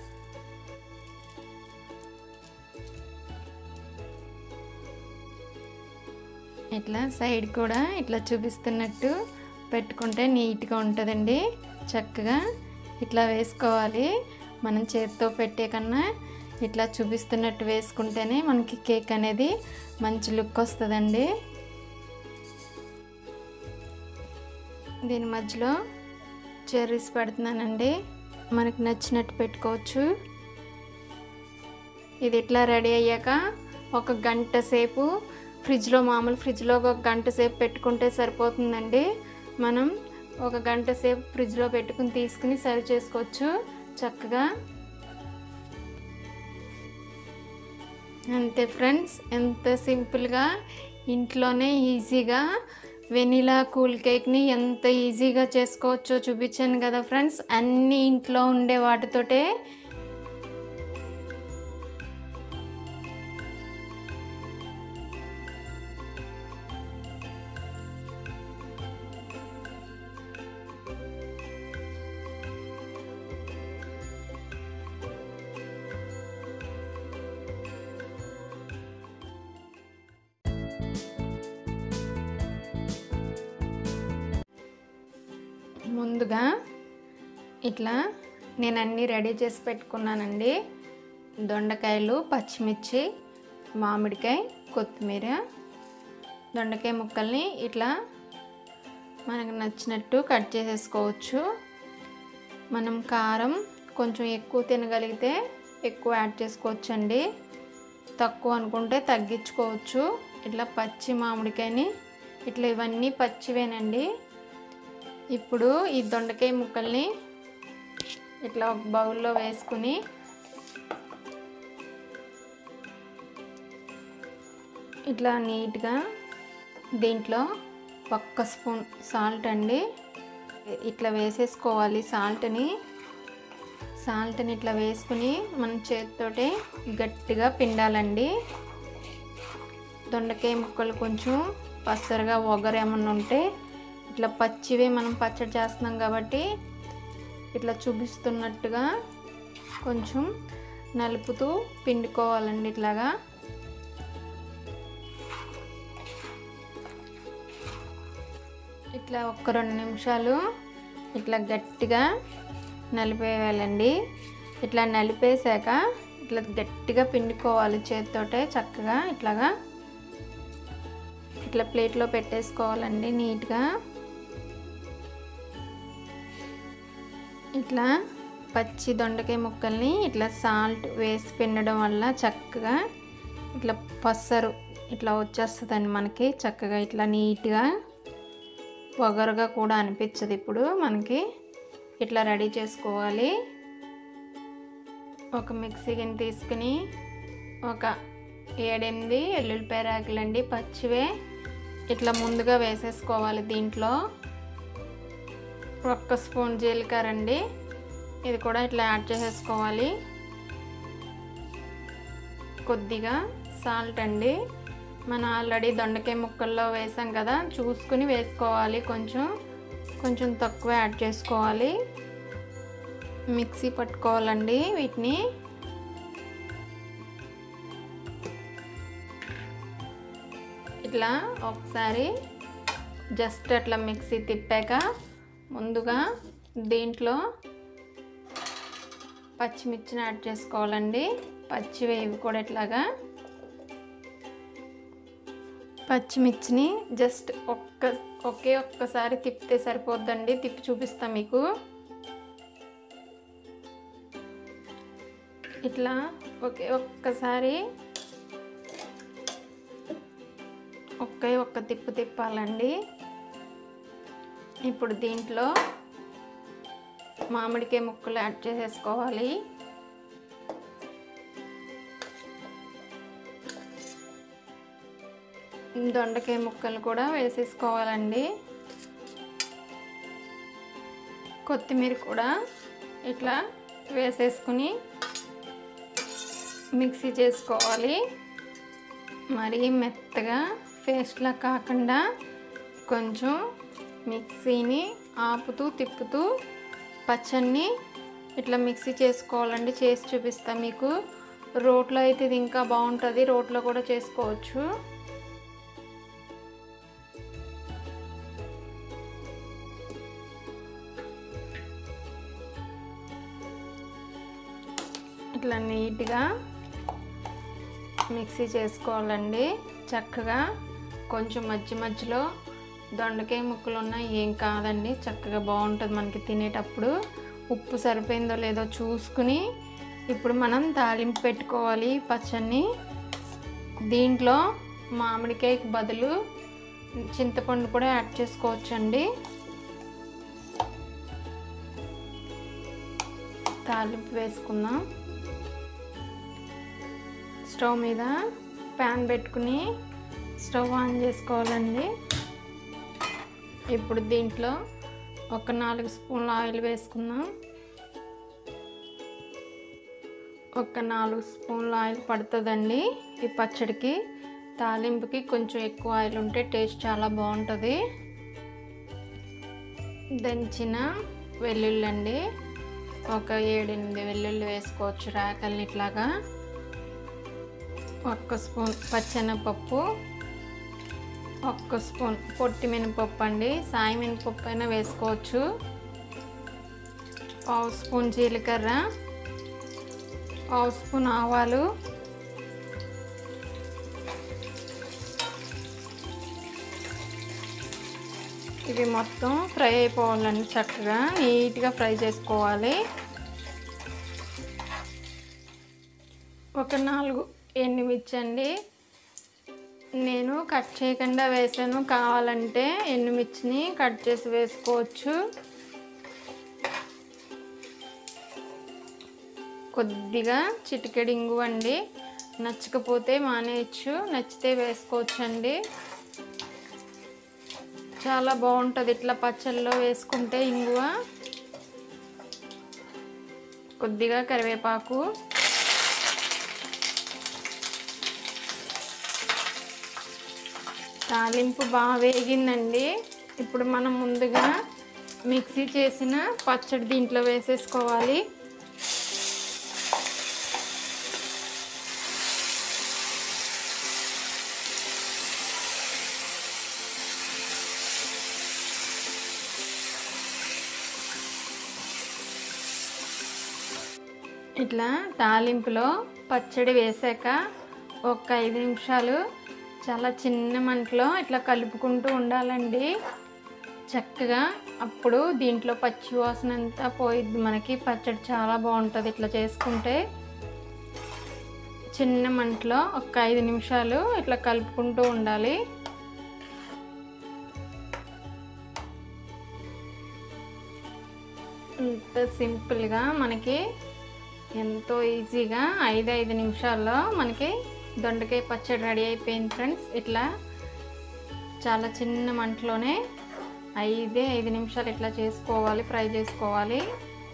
ఇట్లా సైడ్ కూడా ఇట్లా చూపిస్తున్నట్టు పెట్టుకుంటే నీట్గా ఉంటుందండి చక్కగా ఇట్లా వేసుకోవాలి మనం చేతితో పెట్టే కన్నా ఇట్లా చూపిస్తున్నట్టు వేసుకుంటేనే మనకి కేక్ అనేది మంచి లుక్ వస్తుందండి దీని మధ్యలో చెర్రీస్ పెడుతున్నానండి మనకు నచ్చినట్టు పెట్టుకోవచ్చు ఇది ఇట్లా రెడీ అయ్యాక ఒక గంట సేపు ఫ్రిడ్జ్లో మామూలు ఫ్రిడ్జ్లో ఒక గంట సేపు పెట్టుకుంటే సరిపోతుందండి మనం ఒక గంట సేపు ఫ్రిడ్జ్లో పెట్టుకుని తీసుకుని సర్వ్ చేసుకోవచ్చు చక్కగా అంతే ఫ్రెండ్స్ ఎంత సింపుల్గా ఇంట్లోనే ఈజీగా వెనిలా కూల్ కేక్ని ఎంత ఈజీగా చేసుకోవచ్చో చూపించాను కదా ఫ్రెండ్స్ అన్నీ ఇంట్లో ఉండే వాటితోటే ముందుగా ఇట్లా నేను అన్నీ రెడీ చేసి పెట్టుకున్నానండి దొండకాయలు పచ్చిమిర్చి మామిడికాయ కొత్తిమీర దొండకాయ ముక్కల్ని ఇట్లా మనకు నచ్చినట్టు కట్ చేసేసుకోవచ్చు మనం కారం కొంచెం ఎక్కువ తినగలిగితే ఎక్కువ యాడ్ చేసుకోవచ్చండి తక్కువ అనుకుంటే తగ్గించుకోవచ్చు ఇట్లా పచ్చి మామిడికాయని ఇట్లా ఇవన్నీ పచ్చివేనండి ఇప్పుడు ఈ దొండకాయ ముక్కల్ని ఇట్లా ఒక బౌల్లో వేసుకుని ఇట్లా నీట్గా దీంట్లో ఒక్క స్పూన్ సాల్ట్ అండి ఇట్లా వేసేసుకోవాలి సాల్ట్ని సాల్ట్ని ఇట్లా వేసుకుని మన చేతితోటి గట్టిగా పిండాలండి దొండకాయ ముక్కలు కొంచెం పచ్చరుగా ఒగరు ఏమన్నా ఉంటే ఇట్లా పచ్చివే మనం పచ్చడి చేస్తున్నాం కాబట్టి ఇట్లా చూపిస్తున్నట్టుగా కొంచెం నలుపుతూ పిండుకోవాలండి ఇట్లాగా ఇట్లా ఒక్క రెండు నిమిషాలు ఇట్లా గట్టిగా నలిపేయాలండి ఇట్లా నలిపేశాక ఇట్లా గట్టిగా పిండుకోవాలి చేతితోటే చక్కగా ఇట్లాగా ఇట్లా ప్లేట్లో పెట్టేసుకోవాలండి నీట్గా ఇట్లా పచ్చి దొండకాయ ముక్కల్ని ఇట్లా సాల్ట్ వేసి పిండడం వల్ల చక్కగా ఇట్లా పసరు ఇట్లా వచ్చేస్తుందండి మనకి చక్కగా ఇట్లా నీట్గా పొగరుగా కూడా అనిపించదు ఇప్పుడు మనకి ఇట్లా రెడీ చేసుకోవాలి ఒక మిక్సీ గిన్నె తీసుకుని ఒక ఏడెనిమిది ఎల్లుల్లిపాయ రాకులండి పచ్చివే ఇట్లా ముందుగా వేసేసుకోవాలి దీంట్లో ఒక్క స్పూన్ జీలకర్ర అండి ఇది కూడా ఇట్లా యాడ్ చేసేసుకోవాలి కొద్దిగా సాల్ట్ అండి మనం ఆల్రెడీ దొండకాయ ముక్కల్లో వేసాం కదా చూసుకుని వేసుకోవాలి కొంచెం కొంచెం తక్కువ యాడ్ చేసుకోవాలి మిక్సీ పట్టుకోవాలండి వీటిని ఇట్లా ఒకసారి జస్ట్ అట్లా మిక్సీ తిప్పాక ముందుగా దీంట్లో పచ్చిమిర్చిని యాడ్ చేసుకోవాలండి పచ్చి వేవి కూడా ఇట్లాగా పచ్చిమిర్చిని జస్ట్ ఒక్క ఒకే ఒక్కసారి తిప్పితే సరిపోద్దండి తిప్పి చూపిస్తా మీకు ఇట్లా ఒకే ఒక్కసారి ఒకే ఒక్క తిప్పు తిప్పాలండి ఇప్పుడు దీంట్లో మామిడికాయ ముక్కలు యాడ్ చేసేసుకోవాలి దొండకాయ ముక్కలు కూడా వేసేసుకోవాలండి కొత్తిమీర కూడా ఇట్లా వేసేసుకుని మిక్సీ చేసుకోవాలి మరీ మెత్తగా పేస్ట్లా కాకుండా కొంచెం మిక్సీని ఆపుతూ తిప్పుతూ పచ్చడిని ఇట్లా మిక్సీ చేసుకోవాలండి చేసి చూపిస్తా మీకు రోట్లో అయితే ఇది ఇంకా బాగుంటుంది రోట్లో కూడా చేసుకోవచ్చు ఇట్లా నీట్గా మిక్సీ చేసుకోవాలండి చక్కగా కొంచెం మధ్య మధ్యలో దొండకాయ ముక్కలు ఉన్నాయి ఏం కాదండి చక్కగా బాగుంటుంది మనకి తినేటప్పుడు ఉప్పు సరిపోయిందో లేదో చూసుకుని ఇప్పుడు మనం తాలింపు పెట్టుకోవాలి పచ్చడిని దీంట్లో మామిడికాయకి బదులు చింతపండు కూడా యాడ్ చేసుకోవచ్చండి తాలింపు వేసుకుందాం స్టవ్ మీద ప్యాన్ పెట్టుకుని స్టవ్ ఆన్ చేసుకోవాలండి ఇప్పుడు దీంట్లో ఒక నాలుగు స్పూన్ల ఆయిల్ వేసుకుందాం ఒక నాలుగు స్పూన్ల ఆయిల్ పడుతుందండి ఈ పచ్చడికి తాలింపుకి కొంచెం ఎక్కువ ఆయిల్ ఉంటే టేస్ట్ చాలా బాగుంటుంది దంచిన వెల్లుల్లి అండి ఒక ఏడెనిమిది వెల్లుల్లి వేసుకోవచ్చు రాకల్ని ఇట్లాగా ఒక్క స్పూన్ పచ్చెనపప్పు ఒక్క స్పూన్ పొట్టి మినపప్పు అండి సాయి మినపప్పు అయినా వేసుకోవచ్చు పావు స్పూన్ జీలకర్ర పావు స్పూన్ ఆవాలు ఇవి మొత్తం ఫ్రై అయిపోవాలండి చక్కగా నీట్గా ఫ్రై చేసుకోవాలి ఒక నాలుగు ఎండుమిర్చి అండి నేను కట్ చేయకుండా వేసాను కావాలంటే ఎండుమిర్చిని కట్ చేసి వేసుకోవచ్చు కొద్దిగా చిటికెడు ఇంగు అండి నచ్చకపోతే మానేయచ్చు నచ్చితే వేసుకోవచ్చు అండి చాలా బాగుంటుంది ఇట్లా పచ్చళ్ళలో వేసుకుంటే ఇంగువ కొద్దిగా కరివేపాకు తాలింపు బాగా వేగిందండి ఇప్పుడు మనం ముందుగా మిక్సీ చేసిన పచ్చడి దీంట్లో వేసేసుకోవాలి ఇట్లా తాలింపులో పచ్చడి వేసాక ఒక ఐదు నిమిషాలు చాలా చిన్న మంటలో ఇట్లా కలుపుకుంటూ ఉండాలండి చక్కగా అప్పుడు దీంట్లో పచ్చి వాసన అంతా పోయిద్ది మనకి పచ్చడి చాలా బాగుంటుంది ఇట్లా చేసుకుంటే చిన్న మంటలో ఒక ఐదు నిమిషాలు ఇట్లా కలుపుకుంటూ ఉండాలి ఇంత సింపుల్గా మనకి ఎంతో ఈజీగా ఐదు ఐదు నిమిషాల్లో మనకి దొండకాయ పచ్చడి రెడీ అయిపోయింది ఫ్రెండ్స్ ఇట్లా చాలా చిన్న మంటలోనే ఐదే ఐదు నిమిషాలు ఇట్లా చేసుకోవాలి ఫ్రై చేసుకోవాలి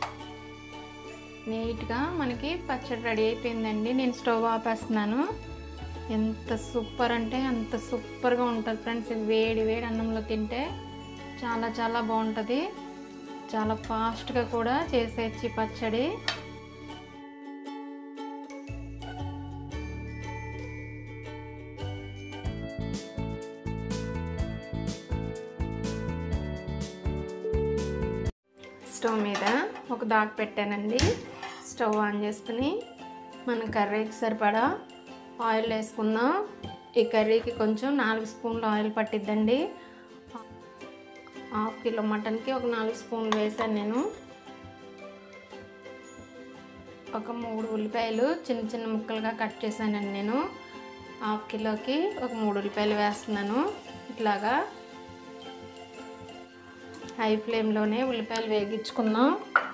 నీట్గా మనకి పచ్చడి రెడీ అయిపోయిందండి నేను స్టవ్ ఆపేస్తున్నాను ఎంత సూపర్ అంటే అంత సూపర్గా ఉంటుంది ఫ్రెండ్స్ ఇది వేడి వేడి అన్నంలో తింటే చాలా చాలా బాగుంటుంది చాలా ఫాస్ట్గా కూడా చేసేయచ్చు ఈ పచ్చడి స్టవ్ మీద ఒక దాకా పెట్టానండి స్టవ్ ఆన్ చేసుకుని మన కర్రీకి సరిపడా ఆయిల్ వేసుకుందాం ఈ కర్రీకి కొంచెం నాలుగు స్పూన్లు ఆయిల్ పట్టిద్దండి హాఫ్ కిలో మటన్కి ఒక నాలుగు స్పూన్లు వేసాను నేను ఒక మూడు ఉల్లిపాయలు చిన్న చిన్న ముక్కలుగా కట్ చేశానండి నేను హాఫ్ కిలోకి ఒక మూడు ఉల్లిపాయలు వేస్తున్నాను ఇట్లాగా హై ఫ్లేమ్లోనే ఉల్లిపాయలు వేగించుకుందాం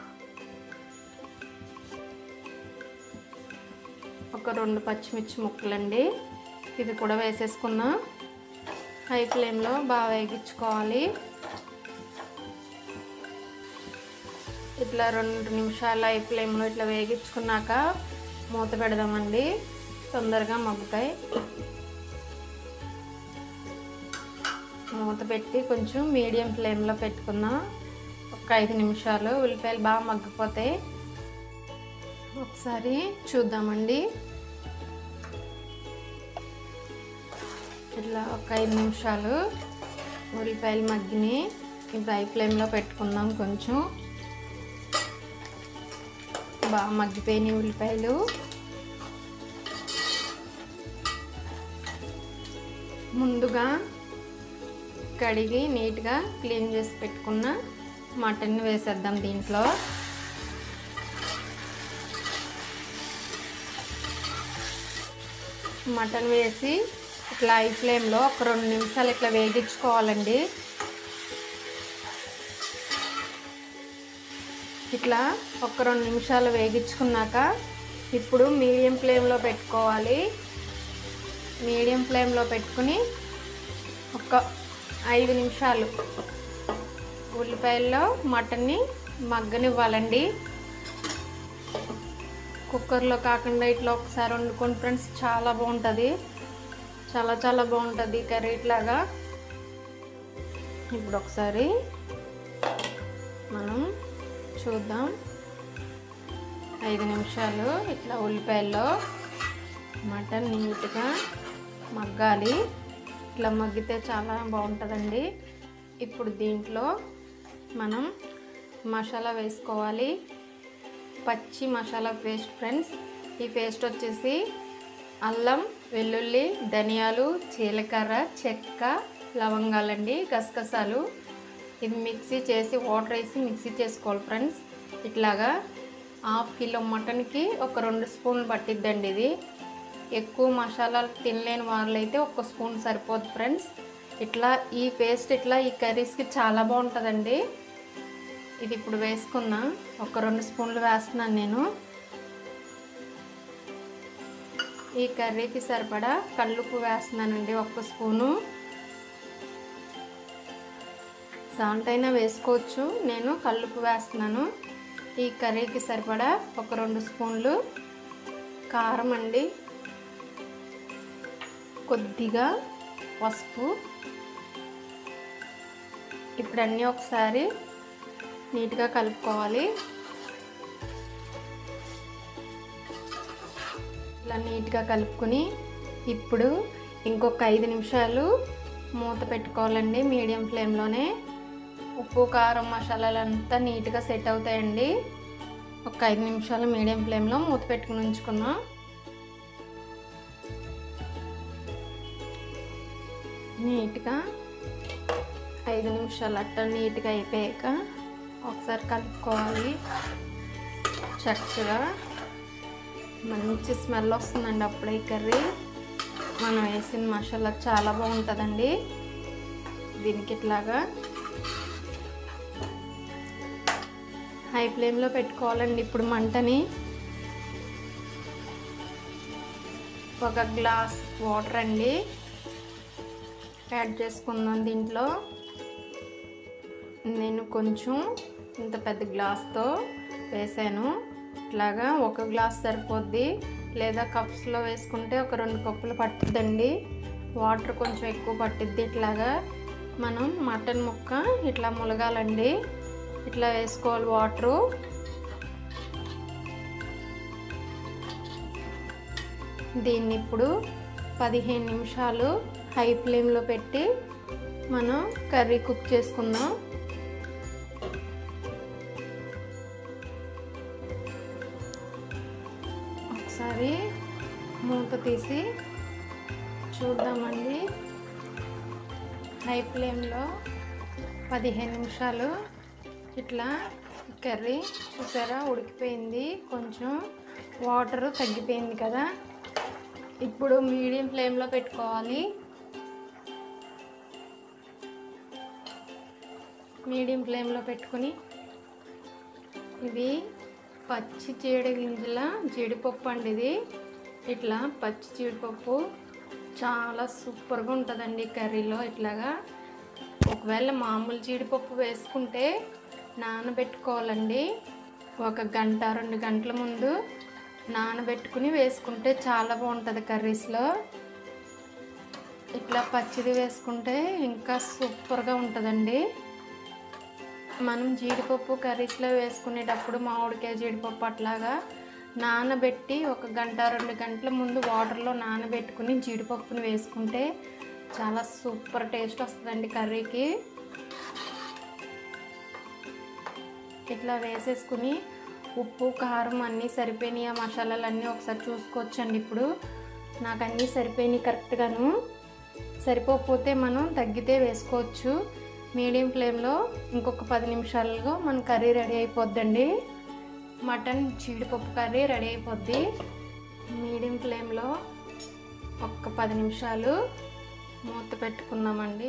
ఒక రెండు పచ్చిమిర్చి ముక్కలండి ఇది కూడా వేసేసుకుందాం హై ఫ్లేమ్లో బాగా వేగించుకోవాలి ఇట్లా రెండు నిమిషాలు హై ఫ్లేమ్లో ఇట్లా వేగించుకున్నాక మూత పెడదామండి తొందరగా మగ్గుతాయి మూత పెట్టి కొంచెం మీడియం ఫ్లేమ్లో పెట్టుకుందాం ఒక ఐదు నిమిషాలు ఉల్లిపాయలు బాగా మగ్గిపోతాయి ఒకసారి చూద్దామండి ఇట్లా ఒక ఐదు నిమిషాలు ఉల్లిపాయలు మగ్గిని ఇప్పుడు హై ఫ్లేమ్లో పెట్టుకుందాం కొంచెం బాగా మగ్గిపోయినాయి ఉల్లిపాయలు ముందుగా కడిగి నీట్గా క్లీన్ చేసి పెట్టుకున్న మటన్ వేసేద్దాం దీంట్లో మటన్ వేసి ఇట్లా హై ఫ్లేమ్లో ఒక రెండు నిమిషాలు ఇట్లా వేగించుకోవాలండి ఇట్లా ఒక రెండు నిమిషాలు వేగించుకున్నాక ఇప్పుడు మీడియం ఫ్లేమ్లో పెట్టుకోవాలి మీడియం ఫ్లేమ్లో పెట్టుకుని ఒక ఐదు నిమిషాలు ఉల్లిపాయల్లో మటన్ని మగ్గనివ్వాలండి కుక్కర్లో కాకుండా ఇట్లా ఒకసారి వండుకొని ఫ్రెండ్స్ చాలా బాగుంటుంది చాలా చాలా బాగుంటుంది కర్రీ ఇట్లాగా ఇప్పుడు ఒకసారి మనం చూద్దాం ఐదు నిమిషాలు ఇట్లా ఉల్లిపాయల్లో మటన్ నీట్గా మగ్గాలి ఇట్లా మగ్గితే చాలా బాగుంటుందండి ఇప్పుడు దీంట్లో మనం మసాలా వేసుకోవాలి పచ్చి మసాలా పేస్ట్ ఫ్రెండ్స్ ఈ పేస్ట్ వచ్చేసి అల్లం వెల్లుల్లి ధనియాలు జీలకర్ర చెక్క లవంగాలండి గసగసాలు ఇది మిక్సీ చేసి వాటర్ వేసి మిక్సీ చేసుకోవాలి ఫ్రెండ్స్ ఇట్లాగా హాఫ్ కిలో మటన్కి ఒక రెండు స్పూన్లు పట్టిద్దండి ఇది ఎక్కువ మసాలాలు తినలేని వాళ్ళైతే ఒక స్పూన్ సరిపోదు ఫ్రెండ్స్ ఇట్లా ఈ పేస్ట్ ఇట్లా ఈ కర్రీస్కి చాలా బాగుంటుందండి ఇది ఇప్పుడు వేసుకున్నా ఒక రెండు స్పూన్లు వేస్తున్నాను నేను ఈ కర్రీకి సరిపడా కల్లుప్పు వేస్తున్నానండి ఒక్క స్పూను సాల్ట్ అయినా వేసుకోవచ్చు నేను కల్లుప్పు వేస్తున్నాను ఈ కర్రీకి సరిపడా ఒక రెండు స్పూన్లు కారం అండి కొద్దిగా పసుపు ఇప్పుడు అన్నీ ఒకసారి నీట్గా కలుపుకోవాలి ఇలా నీట్గా కలుపుకొని ఇప్పుడు ఇంకొక ఐదు నిమిషాలు మూత పెట్టుకోవాలండి మీడియం ఫ్లేమ్లోనే ఉప్పు కారం మసాలాలు అంతా నీట్గా సెట్ అవుతాయండి ఒక ఐదు నిమిషాలు మీడియం ఫ్లేమ్లో మూత పెట్టుకుని ఉంచుకుందాం నీట్గా ఐదు నిమిషాలు అట్ట నీట్గా అయిపోయాక ఒకసారి కలుపుకోవాలి చక్కగా మంచి స్మెల్ వస్తుందండి అప్పుడే కర్రీ మనం వేసిన మసాలా చాలా బాగుంటుందండి దీనికి ఇట్లాగా హై ఫ్లేమ్లో పెట్టుకోవాలండి ఇప్పుడు మంటని ఒక గ్లాస్ వాటర్ అండి యాడ్ చేసుకుందాం దీంట్లో నేను కొంచెం ఇంత పెద్ద గ్లాస్తో వేసాను ఇట్లాగా ఒక గ్లాస్ సరిపోద్ది లేదా కప్స్లో వేసుకుంటే ఒక రెండు కప్పులు పట్టుద్దండి వాటర్ కొంచెం ఎక్కువ పట్టిద్ది ఇట్లాగా మనం మటన్ ముక్క ఇట్లా ములగాలండి ఇట్లా వేసుకోవాలి వాటరు దీన్ని ఇప్పుడు పదిహేను నిమిషాలు హై ఫ్లేమ్లో పెట్టి మనం కర్రీ కుక్ చేసుకుందాం మూత తీసి చూద్దామండి హై ఫ్లేమ్లో పదిహేను నిమిషాలు ఇట్లా కర్రీ చూసారా ఉడికిపోయింది కొంచెం వాటర్ తగ్గిపోయింది కదా ఇప్పుడు మీడియం ఫ్లేమ్లో పెట్టుకోవాలి మీడియం ఫ్లేమ్లో పెట్టుకుని ఇది పచ్చి జీడి గింజల జీడిపప్పు అండి ఇది ఇట్లా పచ్చి జీడిపప్పు చాలా సూపర్గా ఉంటుందండి కర్రీలో ఇట్లాగా ఒకవేళ మామూలు జీడిపప్పు వేసుకుంటే నానబెట్టుకోవాలండి ఒక గంట రెండు గంటల ముందు నానబెట్టుకుని వేసుకుంటే చాలా బాగుంటుంది కర్రీస్లో ఇట్లా పచ్చిది వేసుకుంటే ఇంకా సూపర్గా ఉంటుందండి మనం జీడిపప్పు కర్రీస్లో వేసుకునేటప్పుడు మామిడికాయ జీడిపప్పు అట్లాగా నానబెట్టి ఒక గంట రెండు గంటల ముందు వాటర్లో నానబెట్టుకుని జీడిపప్పుని వేసుకుంటే చాలా సూపర్ టేస్ట్ వస్తుందండి కర్రీకి ఇట్లా వేసేసుకుని ఉప్పు కారం అన్నీ సరిపోయినాయి ఆ మసాలాలు అన్నీ ఒకసారి చూసుకోవచ్చండి ఇప్పుడు నాకు అన్నీ సరిపోయినాయి కరెక్ట్గాను సరిపోకపోతే మనం తగ్గితే వేసుకోవచ్చు మీడియం ఫ్లేమ్లో ఇంకొక పది నిమిషాలలో మన కర్రీ రెడీ అయిపోద్దండి మటన్ జీడిపప్పు కర్రీ రెడీ అయిపోద్ది మీడియం ఫ్లేమ్లో ఒక్క పది నిమిషాలు మూత పెట్టుకున్నామండి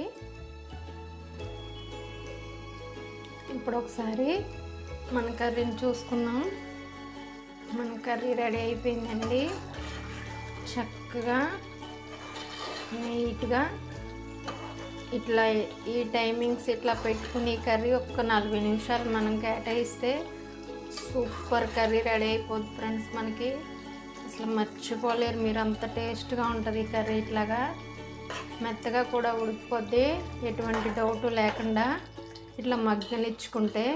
ఇప్పుడు ఒకసారి మన కర్రీని చూసుకుందాం మన కర్రీ రెడీ అయిపోయిందండి చక్కగా నీట్గా ఇట్లా ఈ టైమింగ్స్ ఇట్లా పెట్టుకుని కర్రీ ఒక్క నలభై నిమిషాలు మనం కేటాయిస్తే సూపర్ కర్రీ రెడీ అయిపోద్ది ఫ్రెండ్స్ మనకి అసలు మర్చిపోలేరు మీరు అంత టేస్ట్గా ఉంటుంది ఈ కర్రీ ఇట్లాగా మెత్తగా కూడా ఉడికిపోద్ది ఎటువంటి డౌట్ లేకుండా ఇట్లా మగ్గనిచ్చుకుంటే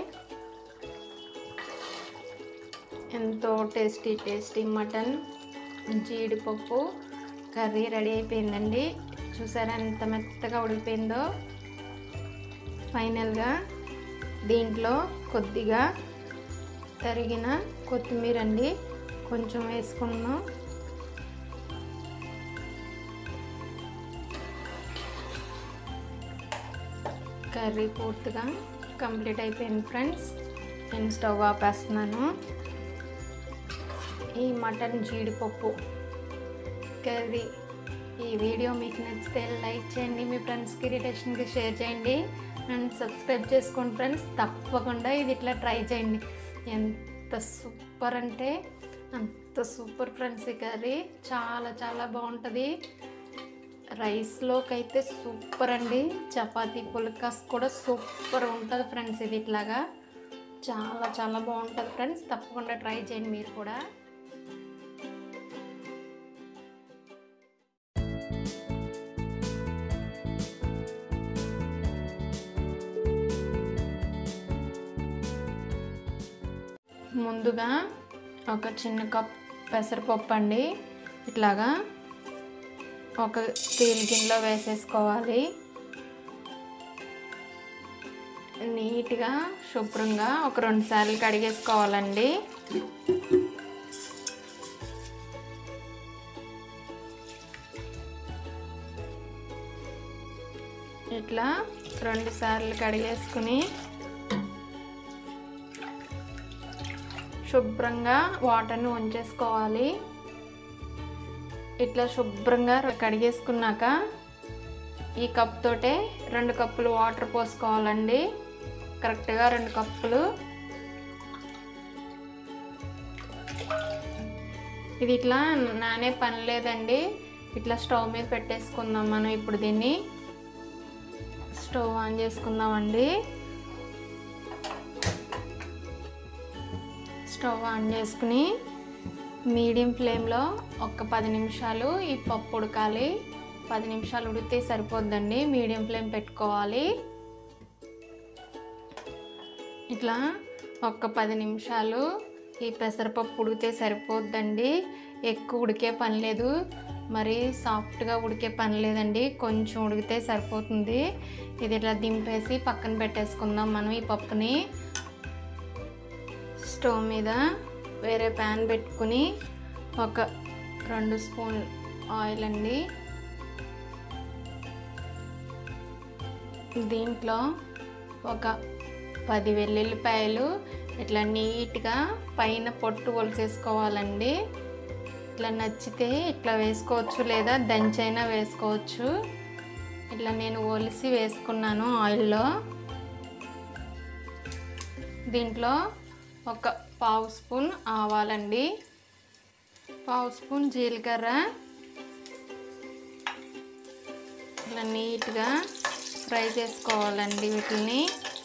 ఎంతో టేస్టీ టేస్టీ మటన్ జీడిపప్పు కర్రీ రెడీ అయిపోయిందండి చూసారా ఎంత మెత్తగా ఉడికిపోయిందో ఫైనల్గా దీంట్లో కొద్దిగా తరిగిన కొత్తిమీర అండి కొంచెం వేసుకున్నాం కర్రీ పూర్తిగా కంప్లీట్ అయిపోయింది ఫ్రెండ్స్ నేను స్టవ్ ఆపేస్తున్నాను ఈ మటన్ జీడిపప్పు కర్రీ ఈ వీడియో మీకు నచ్చితే లైక్ చేయండి మీ ఫ్రెండ్స్కి రిలేషన్కి షేర్ చేయండి అండ్ సబ్స్క్రైబ్ చేసుకోండి ఫ్రెండ్స్ తప్పకుండా ఇది ఇట్లా ట్రై చేయండి ఎంత సూపర్ అంటే అంత సూపర్ ఫ్రెండ్స్ ఈ కర్రీ చాలా చాలా బాగుంటుంది రైస్లోకి అయితే సూపర్ అండి చపాతీ పుల్కాస్ కూడా సూపర్ ఉంటుంది ఫ్రెండ్స్ ఇది ఇట్లాగా చాలా చాలా బాగుంటుంది ఫ్రెండ్స్ తప్పకుండా ట్రై చేయండి మీరు కూడా ముందుగా ఒక చిన్న కప్ పెసరపప్పు అండి ఇట్లాగా ఒక స్టీల్ గిన్నెలో వేసేసుకోవాలి నీట్గా శుభ్రంగా ఒక రెండు సార్లు కడిగేసుకోవాలండి ఇట్లా రెండు సార్లు కడిగేసుకుని శుభ్రంగా వాటర్ని ఉంచేసుకోవాలి ఇట్లా శుభ్రంగా కడిగేసుకున్నాక ఈ కప్ తోటే రెండు కప్పులు వాటర్ పోసుకోవాలండి కరెక్ట్గా రెండు కప్పులు ఇది ఇట్లా నానే పని లేదండి ఇట్లా స్టవ్ మీద పెట్టేసుకుందాం మనం ఇప్పుడు దీన్ని స్టవ్ ఆన్ చేసుకుందామండి స్టవ్ ఆన్ చేసుకుని మీడియం ఫ్లేమ్లో ఒక పది నిమిషాలు ఈ పప్పు ఉడకాలి పది నిమిషాలు ఉడికితే సరిపోద్దండి మీడియం ఫ్లేమ్ పెట్టుకోవాలి ఇట్లా ఒక్క పది నిమిషాలు ఈ పెసరపప్పు ఉడికితే సరిపోద్దండి ఎక్కువ ఉడికే పని లేదు మరి సాఫ్ట్గా ఉడికే పని లేదండి కొంచెం ఉడికితే సరిపోతుంది ఇది ఇట్లా దింపేసి పక్కన పెట్టేసుకుందాం మనం ఈ పప్పుని స్టవ్ మీద వేరే ప్యాన్ పెట్టుకుని ఒక రెండు స్పూన్ ఆయిల్ అండి దీంట్లో ఒక పది వెల్లుల్లిపాయలు ఇట్లా నీట్గా పైన పొట్టు ఒలిసేసుకోవాలండి ఇట్లా నచ్చితే ఇట్లా వేసుకోవచ్చు లేదా దంచైనా వేసుకోవచ్చు ఇట్లా నేను ఒలిసి వేసుకున్నాను ఆయిల్లో దీంట్లో ఒక పావు స్పూన్ ఆవాలండి పావు స్పూన్ జీలకర్ర ఇట్లా నీట్గా ఫ్రై చేసుకోవాలండి వీటిని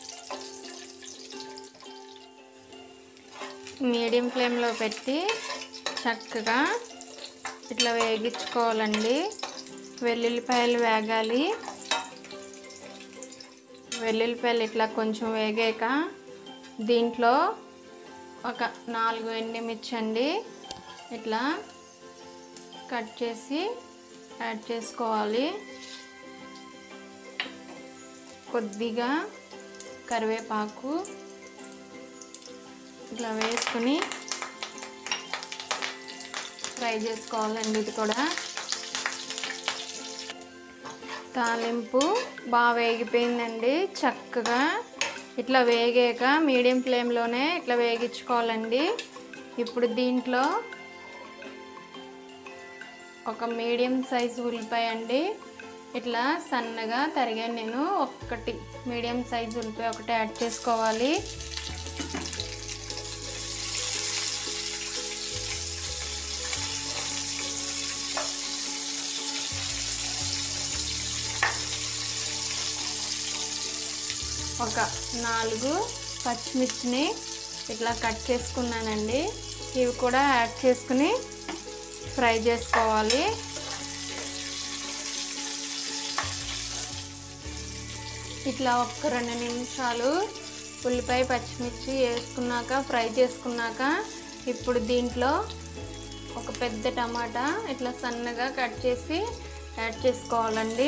మీడియం ఫ్లేమ్లో పెట్టి చక్కగా ఇట్లా వేగించుకోవాలండి వెల్లుల్లిపాయలు వేగాలి వెల్లుల్లిపాయలు ఇట్లా కొంచెం వేగాక దీంట్లో ఒక నాలుగు ఎండుమిర్చి అండి ఇట్లా కట్ చేసి యాడ్ చేసుకోవాలి కొద్దిగా కరివేపాకు ఇట్లా వేసుకుని ఫ్రై చేసుకోవాలండి ఇది కూడా తాలింపు బాగా వేగిపోయిందండి చక్కగా ఇట్లా వేగాక మీడియం ఫ్లేమ్లోనే ఇట్లా వేగించుకోవాలండి ఇప్పుడు దీంట్లో ఒక మీడియం సైజు ఉల్లిపాయ అండి ఇట్లా సన్నగా తరిగాను నేను ఒక్కటి మీడియం సైజు ఉల్లిపాయ ఒకటి యాడ్ చేసుకోవాలి ఒక నాలుగు పచ్చిమిర్చిని ఇట్లా కట్ చేసుకున్నానండి ఇవి కూడా యాడ్ చేసుకుని ఫ్రై చేసుకోవాలి ఇట్లా ఒక్క రెండు నిమిషాలు ఉల్లిపాయ పచ్చిమిర్చి వేసుకున్నాక ఫ్రై చేసుకున్నాక ఇప్పుడు దీంట్లో ఒక పెద్ద టమాటా ఇట్లా సన్నగా కట్ చేసి యాడ్ చేసుకోవాలండి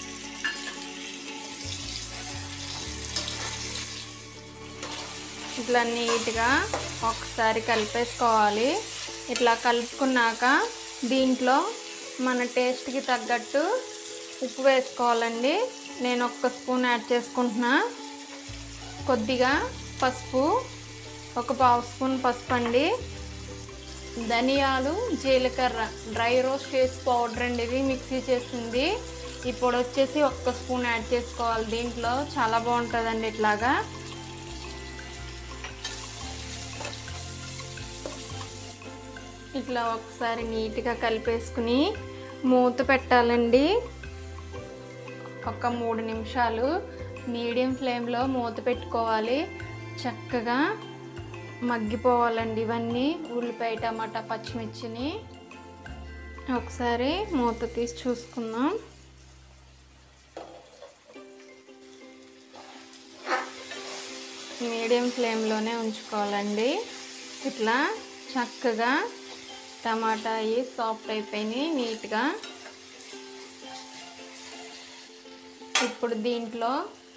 ఇట్లా నీట్గా ఒకసారి కలిపేసుకోవాలి ఇట్లా కలుపుకున్నాక దీంట్లో మన టేస్ట్కి తగ్గట్టు ఉప్పు వేసుకోవాలండి నేను ఒక్క స్పూన్ యాడ్ చేసుకుంటున్నా కొద్దిగా పసుపు ఒక పావు స్పూన్ పసుపు అండి ధనియాలు జీలకర్ర డ్రై రోస్ట్ చేసి పౌడర్ అండి ఇది మిక్సీ చేసింది ఈ పొడి వచ్చేసి ఒక్క స్పూన్ యాడ్ చేసుకోవాలి దీంట్లో చాలా బాగుంటుందండి ఇట్లాగా ఇట్లా ఒకసారి నీట్గా కలిపేసుకుని మూత పెట్టాలండి ఒక మూడు నిమిషాలు మీడియం ఫ్లేమ్లో మూత పెట్టుకోవాలి చక్కగా మగ్గిపోవాలండి ఇవన్నీ ఉల్లిపాయ టమాటా పచ్చిమిర్చిని ఒకసారి మూత తీసి చూసుకుందాం మీడియం ఫ్లేమ్లోనే ఉంచుకోవాలండి ఇట్లా చక్కగా టమాటా అవి సాఫ్ట్ అయిపోయినాయి నీట్గా ఇప్పుడు దీంట్లో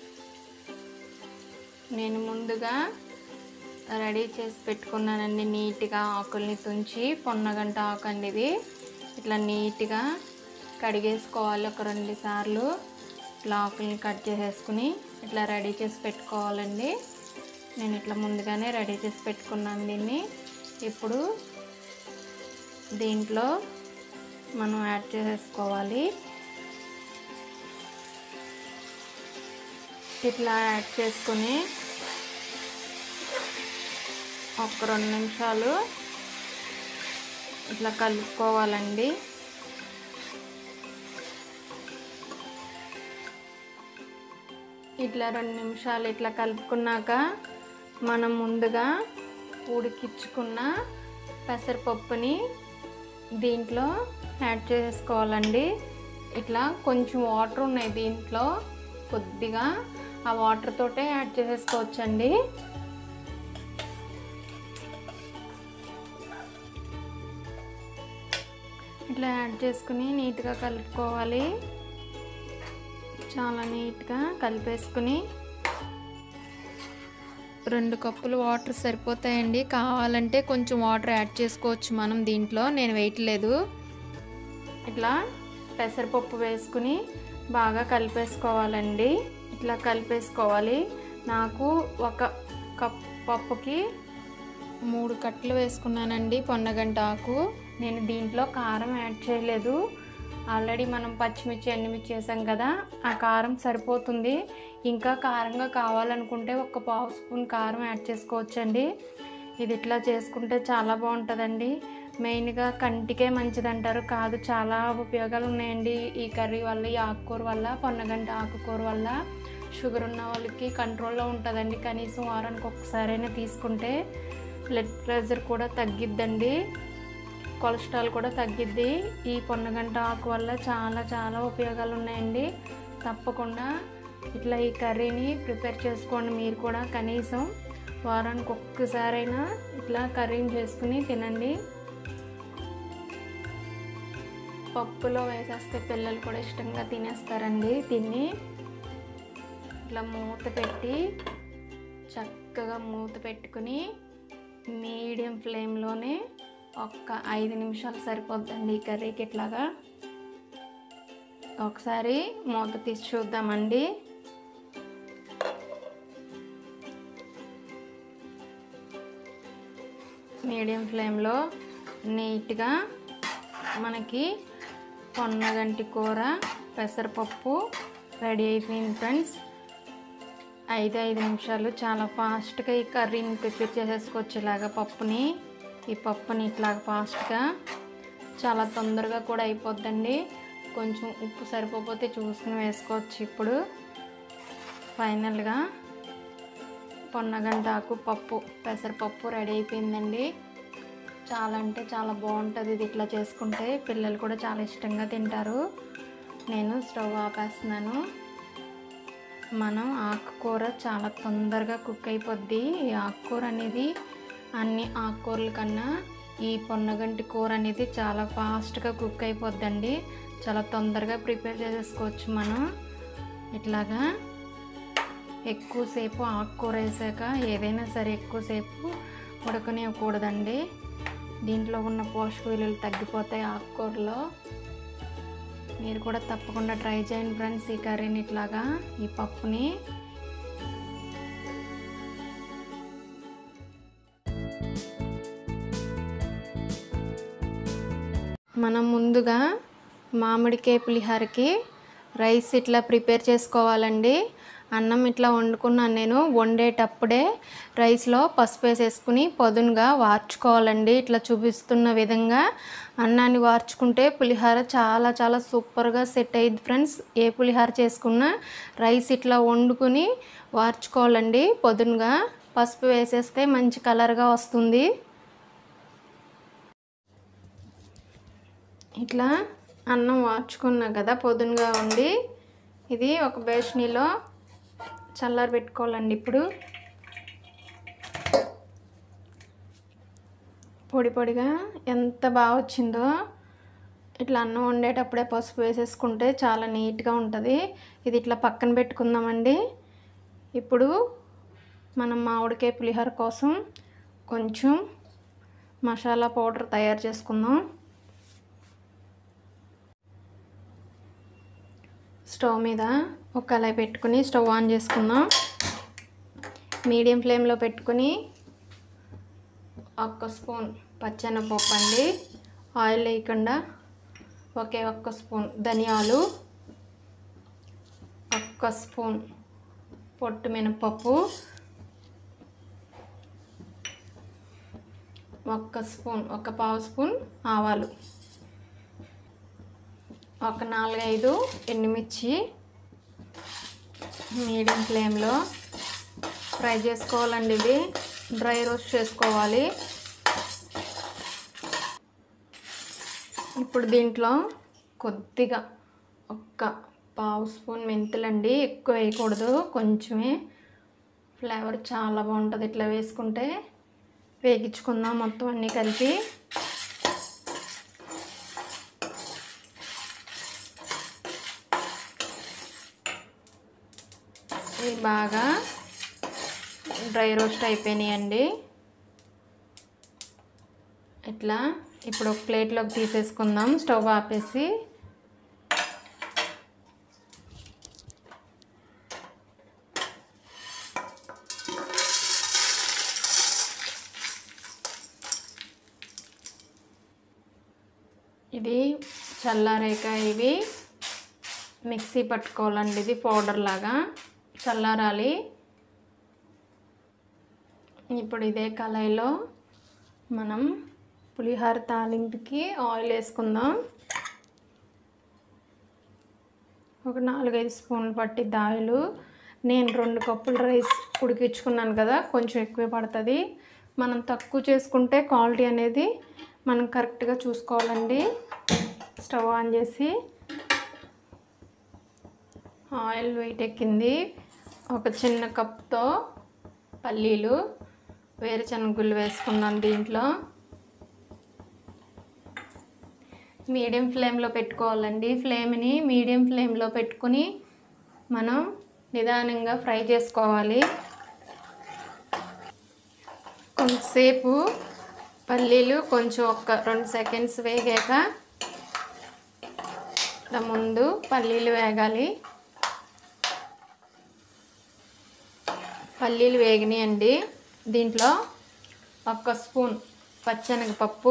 నేను ముందుగా రెడీ చేసి పెట్టుకున్నానండి నీట్గా ఆకుల్ని తుంచి పొన్నగంట ఆకు అండి ఇది ఇట్లా నీట్గా కడిగేసుకోవాలి ఒక రెండు సార్లు ఇట్లా ఆకుల్ని కట్ చేసేసుకుని ఇట్లా రెడీ చేసి పెట్టుకోవాలండి నేను ఇట్లా ముందుగానే రెడీ చేసి పెట్టుకున్నాను దీన్ని ఇప్పుడు దీంట్లో మనం యాడ్ చేసేసుకోవాలి ఇట్లా యాడ్ చేసుకుని ఒక రెండు నిమిషాలు ఇట్లా కలుపుకోవాలండి ఇట్లా రెండు నిమిషాలు ఇట్లా కలుపుకున్నాక మనం ముందుగా ఉడికించుకున్న పెసరపప్పుని దీంట్లో యాడ్ చేసుకోవాలండి ఇట్లా కొంచెం వాటర్ ఉన్నాయి దీంట్లో కొద్దిగా ఆ వాటర్ తోటే యాడ్ చేసేసుకోవచ్చండి ఇట్లా యాడ్ చేసుకుని నీట్గా కలుపుకోవాలి చాలా నీట్గా కలిపేసుకుని రెండు కప్పులు వాటర్ సరిపోతాయండి కావాలంటే కొంచెం వాటర్ యాడ్ చేసుకోవచ్చు మనం దీంట్లో నేను వేయట్లేదు ఇట్లా పెసరపప్పు వేసుకుని బాగా కలిపేసుకోవాలండి ఇట్లా కలిపేసుకోవాలి నాకు ఒక కప్ పప్పుకి మూడు కట్టలు వేసుకున్నానండి పొన్నగంట ఆకు నేను దీంట్లో కారం యాడ్ చేయలేదు ఆల్రెడీ మనం పచ్చిమిర్చి ఎండుమిర్చి వేసాం కదా ఆ కారం సరిపోతుంది ఇంకా కారంగా కావాలనుకుంటే ఒక పావు స్పూన్ కారం యాడ్ చేసుకోవచ్చండి ఇది ఇట్లా చేసుకుంటే చాలా బాగుంటుందండి మెయిన్గా కంటికే మంచిది అంటారు కాదు చాలా ఉపయోగాలు ఉన్నాయండి ఈ కర్రీ వల్ల ఈ ఆకుకూర వల్ల పొన్నగంట ఆకుకూర వల్ల షుగర్ ఉన్న వాళ్ళకి కంట్రోల్లో ఉంటుందండి కనీసం వారానికి ఒక్కసారైనా తీసుకుంటే బ్లడ్ ప్రెషర్ కూడా తగ్గిద్దండి కొలెస్ట్రాల్ కూడా తగ్గిద్ది ఈ పొన్నగంట ఆకు వల్ల చాలా చాలా ఉపయోగాలు ఉన్నాయండి తప్పకుండా ఇట్లా ఈ కర్రీని ప్రిపేర్ చేసుకోండి మీరు కూడా కనీసం వారానికి ఒక్కసారైనా ఇట్లా కర్రీని చేసుకుని తినండి పప్పులో వేసేస్తే పిల్లలు కూడా ఇష్టంగా తినేస్తారండి తిని ఇట్లా మూత పెట్టి చక్కగా మూత పెట్టుకుని మీడియం ఫ్లేమ్లోనే ఒక్క ఐదు నిమిషాలు సరిపోద్దండి ఈ కర్రీకి ఇట్లాగా ఒకసారి మూత తీసి చూద్దామండి మీడియం ఫ్లేమ్లో నీట్గా మనకి పొన్నగంటి కూర పెసరపప్పు రెడీ అయిపోయింది ఫ్రెండ్స్ ఐదు ఐదు నిమిషాలు చాలా ఫాస్ట్గా ఈ కర్రీని ప్రిపేర్ చేసేసుకోవచ్చు ఇలాగా పప్పుని ఈ పప్పుని ఇట్లాగా ఫాస్ట్గా చాలా తొందరగా కూడా అయిపోద్దండి కొంచెం ఉప్పు సరిపోతే చూసుకుని వేసుకోవచ్చు ఇప్పుడు ఫైనల్గా పొన్నగంటాకు పప్పు పెసరపప్పు రెడీ అయిపోయిందండి చాలా అంటే చాలా బాగుంటుంది ఇది ఇట్లా చేసుకుంటే పిల్లలు కూడా చాలా ఇష్టంగా తింటారు నేను స్టవ్ ఆపేస్తున్నాను మనం ఆకుకూర చాలా తొందరగా కుక్ అయిపోద్ది ఈ ఆకుకూర అనేది అన్ని ఆకుకూరల కన్నా ఈ పొన్నగంటి కూర అనేది చాలా ఫాస్ట్గా కుక్ అయిపోద్దండి చాలా తొందరగా ప్రిపేర్ చేసేసుకోవచ్చు మనం ఇట్లాగా ఎక్కువసేపు ఆకుకూర వేసాక ఏదైనా సరే ఎక్కువసేపు ఉడకనివ్వకూడదండి దీంట్లో ఉన్న పోషక విలువలు తగ్గిపోతాయి ఆకుకూరలో మీరు కూడా తప్పకుండా ట్రై చేయండి ఫ్రెండ్స్ ఈ కర్రీని ఇట్లాగా ఈ పప్పుని మనం ముందుగా మామిడికాయ పులిహోరకి రైస్ ఇట్లా ప్రిపేర్ చేసుకోవాలండి అన్నం ఇట్లా వండుకున్నాను నేను వండేటప్పుడే రైస్లో పసుపు వేసేసుకుని పదునుగా వార్చుకోవాలండి ఇట్లా చూపిస్తున్న విధంగా అన్నాన్ని వార్చుకుంటే పులిహోర చాలా చాలా సూపర్గా సెట్ అయ్యిద్ది ఫ్రెండ్స్ ఏ పులిహోర చేసుకున్నా రైస్ ఇట్లా వండుకుని వార్చుకోవాలండి పొదునుగా పసుపు వేసేస్తే మంచి కలర్గా వస్తుంది ఇట్లా అన్నం వార్చుకున్నా కదా పొద్దునగా ఉండి ఇది ఒక బేషనీలో చల్లారి పెట్టుకోవాలండి ఇప్పుడు పొడి పొడిగా ఎంత బాగా వచ్చిందో ఇట్లా అన్నం వండేటప్పుడే పసుపు వేసేసుకుంటే చాలా నీట్గా ఉంటుంది ఇది ఇట్లా పక్కన పెట్టుకుందామండి ఇప్పుడు మనం మామిడికాయ పులిహోర కోసం కొంచెం మసాలా పౌడర్ తయారు చేసుకుందాం స్టవ్ మీద ఒక కళాయి పెట్టుకుని స్టవ్ ఆన్ చేసుకుందాం మీడియం ఫ్లేమ్లో పెట్టుకుని ఒక్క స్పూన్ పచ్చెనపప్పు అండి ఆయిల్ వేయకుండా ఒకే ఒక్క స్పూన్ ధనియాలు ఒక్క స్పూన్ పొట్టు మినపప్పు ఒక్క స్పూన్ ఒక పావు స్పూన్ ఆవాలు ఒక నాలుగైదు ఎండుమిర్చి మీడియం ఫ్లేమ్లో ఫ్రై చేసుకోవాలండి ఇవి డ్రై రోస్ట్ చేసుకోవాలి ఇప్పుడు దీంట్లో కొద్దిగా ఒక్క పావు స్పూన్ మెంతులండి ఎక్కువ వేయకూడదు కొంచెమే ఫ్లేవర్ చాలా బాగుంటుంది ఇట్లా వేసుకుంటే వేగించుకుందాం మొత్తం అన్నీ కలిపి ఇవి బాగా డ్రై రోస్ట్ అయిపోయినాయండి ఇట్లా ఇప్పుడు ఒక ప్లేట్లోకి తీసేసుకుందాం స్టవ్ ఆపేసి ఇది చల్లారేక ఇవి మిక్సీ పట్టుకోవాలండి ఇది పౌడర్ లాగా చల్లారాలి ఇప్పుడు ఇదే కళాయిలో మనం పులిహోర తాలింపుకి ఆయిల్ వేసుకుందాం ఒక నాలుగైదు స్పూన్లు పట్టిద్ది ఆయిల్ నేను రెండు కప్పులు రైస్ ఉడికించుకున్నాను కదా కొంచెం ఎక్కువ పడుతుంది మనం తక్కువ చేసుకుంటే క్వాలిటీ అనేది మనం కరెక్ట్గా చూసుకోవాలండి స్టవ్ ఆన్ చేసి ఆయిల్ వెయిట్ ఎక్కింది ఒక చిన్న కప్తో పల్లీలు వేరుశనగుళ్ళు వేసుకున్నాను దీంట్లో మీడియం ఫ్లేమ్లో పెట్టుకోవాలండి ఫ్లేమ్ని మీడియం ఫ్లేమ్లో పెట్టుకుని మనం నిదానంగా ఫ్రై చేసుకోవాలి కొంతసేపు పల్లీలు కొంచెం ఒక రెండు సెకండ్స్ వేగాక ఇట్లా ముందు పల్లీలు వేగాలి పల్లీలు వేగినాయండి దీంట్లో ఒక్క స్పూన్ పచ్చెనగపప్పు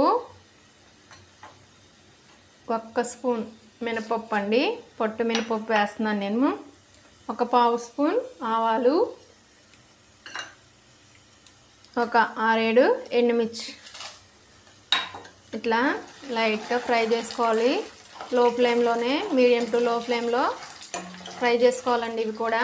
ఒక్క స్పూన్ మినపప్పు అండి పొట్టు మినపప్పు వేస్తున్నాను నేను ఒక పావు స్పూన్ ఆవాలు ఒక ఆరేడు ఎండుమిర్చి ఇట్లా లైట్గా ఫ్రై చేసుకోవాలి లో ఫ్లేమ్లోనే మీడియం టు లో ఫ్లేమ్లో ఫ్రై చేసుకోవాలండి ఇవి కూడా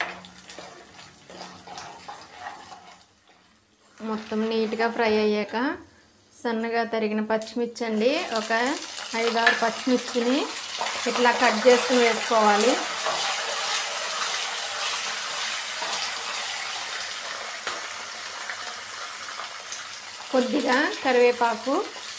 మొత్తం నీట్గా ఫ్రై అయ్యాక సన్నగా తరిగిన పచ్చిమిర్చి అండి ఒక ఐదారు పచ్చిమిర్చిని ఇట్లా కట్ చేసుకుని వేసుకోవాలి కొద్దిగా కరివేపాకు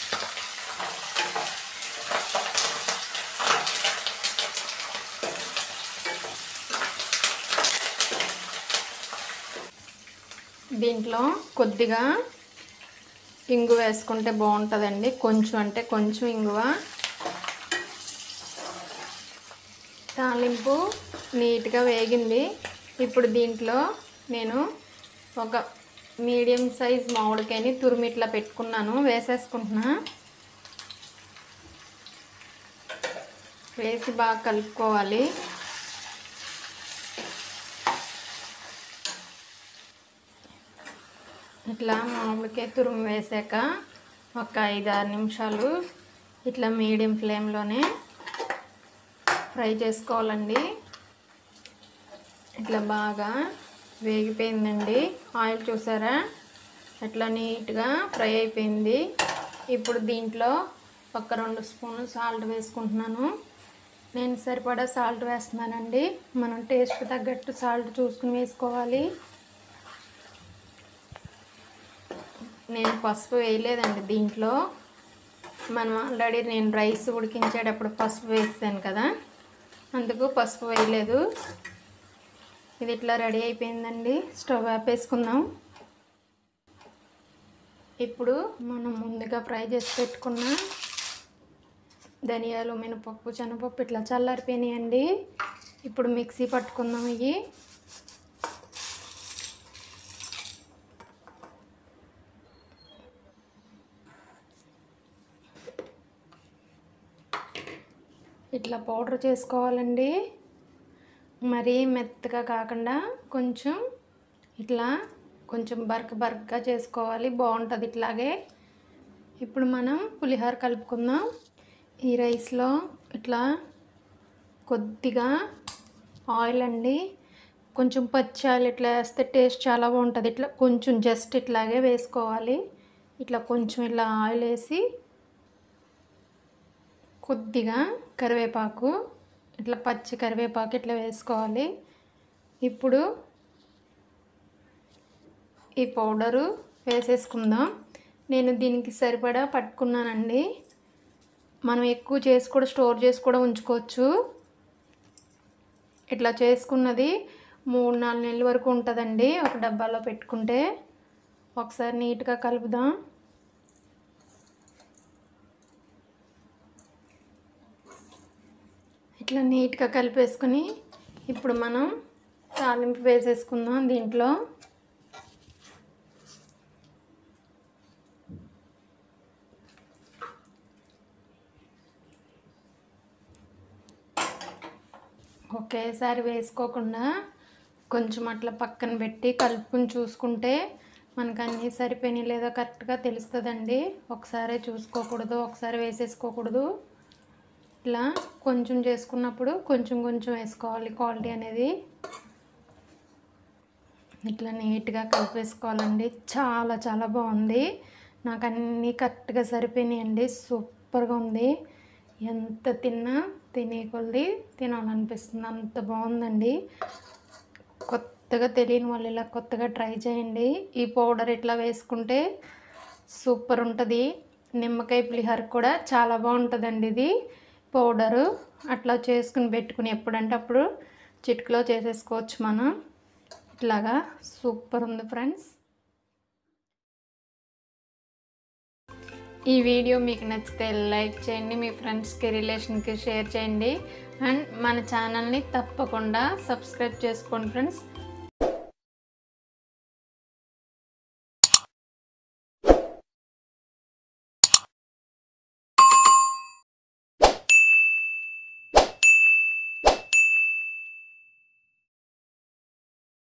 దీంట్లో కొద్దిగా ఇంగు వేసుకుంటే బాగుంటుందండి కొంచెం అంటే కొంచెం ఇంగువ తాలింపు నీట్గా వేగింది ఇప్పుడు దీంట్లో నేను ఒక మీడియం సైజ్ మామిడికాయని తురిమిట్లా పెట్టుకున్నాను వేసేసుకుంటున్నా వేసి బాగా కలుపుకోవాలి ఇట్లా మామిడికాయ తురుము వేసాక ఒక ఐదు ఆరు నిమిషాలు ఇట్లా మీడియం ఫ్లేమ్లోనే ఫ్రై చేసుకోవాలండి ఇట్లా బాగా వేగిపోయిందండి ఆయిల్ చూసారా అట్లా నీట్గా ఫ్రై అయిపోయింది ఇప్పుడు దీంట్లో ఒక రెండు స్పూన్లు సాల్ట్ వేసుకుంటున్నాను నేను సరిపడా సాల్ట్ వేస్తున్నానండి మనం టేస్ట్ తగ్గట్టు సాల్ట్ చూసుకుని వేసుకోవాలి నేను పసుపు వేయలేదండి దీంట్లో మనం ఆల్రెడీ నేను రైస్ ఉడికించేటప్పుడు పసుపు వేసాను కదా అందుకు పసుపు వేయలేదు ఇది ఇట్లా రెడీ అయిపోయిందండి స్టవ్ ఆపేసుకుందాం ఇప్పుడు మనం ముందుగా ఫ్రై చేసి పెట్టుకున్న ధనియాలు మినపప్పు శనగపప్పు ఇట్లా చల్లారిపోయినాయండి ఇప్పుడు మిక్సీ పట్టుకుందాం ఇవి ఇట్లా పౌడర్ చేసుకోవాలండి మరీ మెత్తగా కాకుండా కొంచెం ఇట్లా కొంచెం బరక బరకగా చేసుకోవాలి బాగుంటుంది ఇట్లాగే ఇప్పుడు మనం పులిహోర కలుపుకుందాం ఈ రైస్లో ఇట్లా కొద్దిగా ఆయిల్ అండి కొంచెం పచ్చాలు ఇట్లా వేస్తే టేస్ట్ చాలా బాగుంటుంది ఇట్లా కొంచెం జస్ట్ ఇట్లాగే వేసుకోవాలి ఇట్లా కొంచెం ఇట్లా ఆయిల్ వేసి కొద్దిగా కరివేపాకు ఇట్లా పచ్చి కరివేపాకు ఇట్లా వేసుకోవాలి ఇప్పుడు ఈ పౌడరు వేసేసుకుందాం నేను దీనికి సరిపడా పట్టుకున్నానండి మనం ఎక్కువ చేసి కూడా స్టోర్ చేసి కూడా ఉంచుకోవచ్చు ఇట్లా చేసుకున్నది మూడు నాలుగు నెలల వరకు ఉంటుందండి ఒక డబ్బాలో పెట్టుకుంటే ఒకసారి నీట్గా కలుపుదాం ఇట్లా నీట్గా కలిపేసుకుని ఇప్పుడు మనం తాలింపు వేసేసుకుందాం దీంట్లో ఒకేసారి వేసుకోకుండా కొంచెం అట్లా పక్కన పెట్టి కలుపుకుని చూసుకుంటే మనకు అన్నీ సరిపోయినాయి లేదో కరెక్ట్గా తెలుస్తుందండి ఒకసారి చూసుకోకూడదు ఒకసారి వేసేసుకోకూడదు ఇట్లా కొంచెం చేసుకున్నప్పుడు కొంచెం కొంచెం వేసుకోవాలి క్వాలిటీ అనేది ఇట్లా నీట్గా కలిపేసుకోవాలండి చాలా చాలా బాగుంది నాకు అన్నీ కరెక్ట్గా సరిపోయినాయండి సూపర్గా ఉంది ఎంత తిన్నా తినే కొలది తినాలనిపిస్తుంది అంత బాగుందండి కొత్తగా తెలియని వాళ్ళు ఇలా కొత్తగా ట్రై చేయండి ఈ పౌడర్ ఇట్లా వేసుకుంటే సూపర్ ఉంటుంది నిమ్మకాయ పులిహోర కూడా చాలా బాగుంటుందండి ఇది పౌడరు అట్లా చేసుకుని పెట్టుకుని ఎప్పుడంటే అప్పుడు చిటికలో చేసేసుకోవచ్చు మనం ఇట్లాగా సూపర్ ఉంది ఫ్రెండ్స్ ఈ వీడియో మీకు నచ్చితే లైక్ చేయండి మీ ఫ్రెండ్స్కి రిలేషన్కి షేర్ చేయండి అండ్ మన ఛానల్ని తప్పకుండా సబ్స్క్రైబ్ చేసుకోండి ఫ్రెండ్స్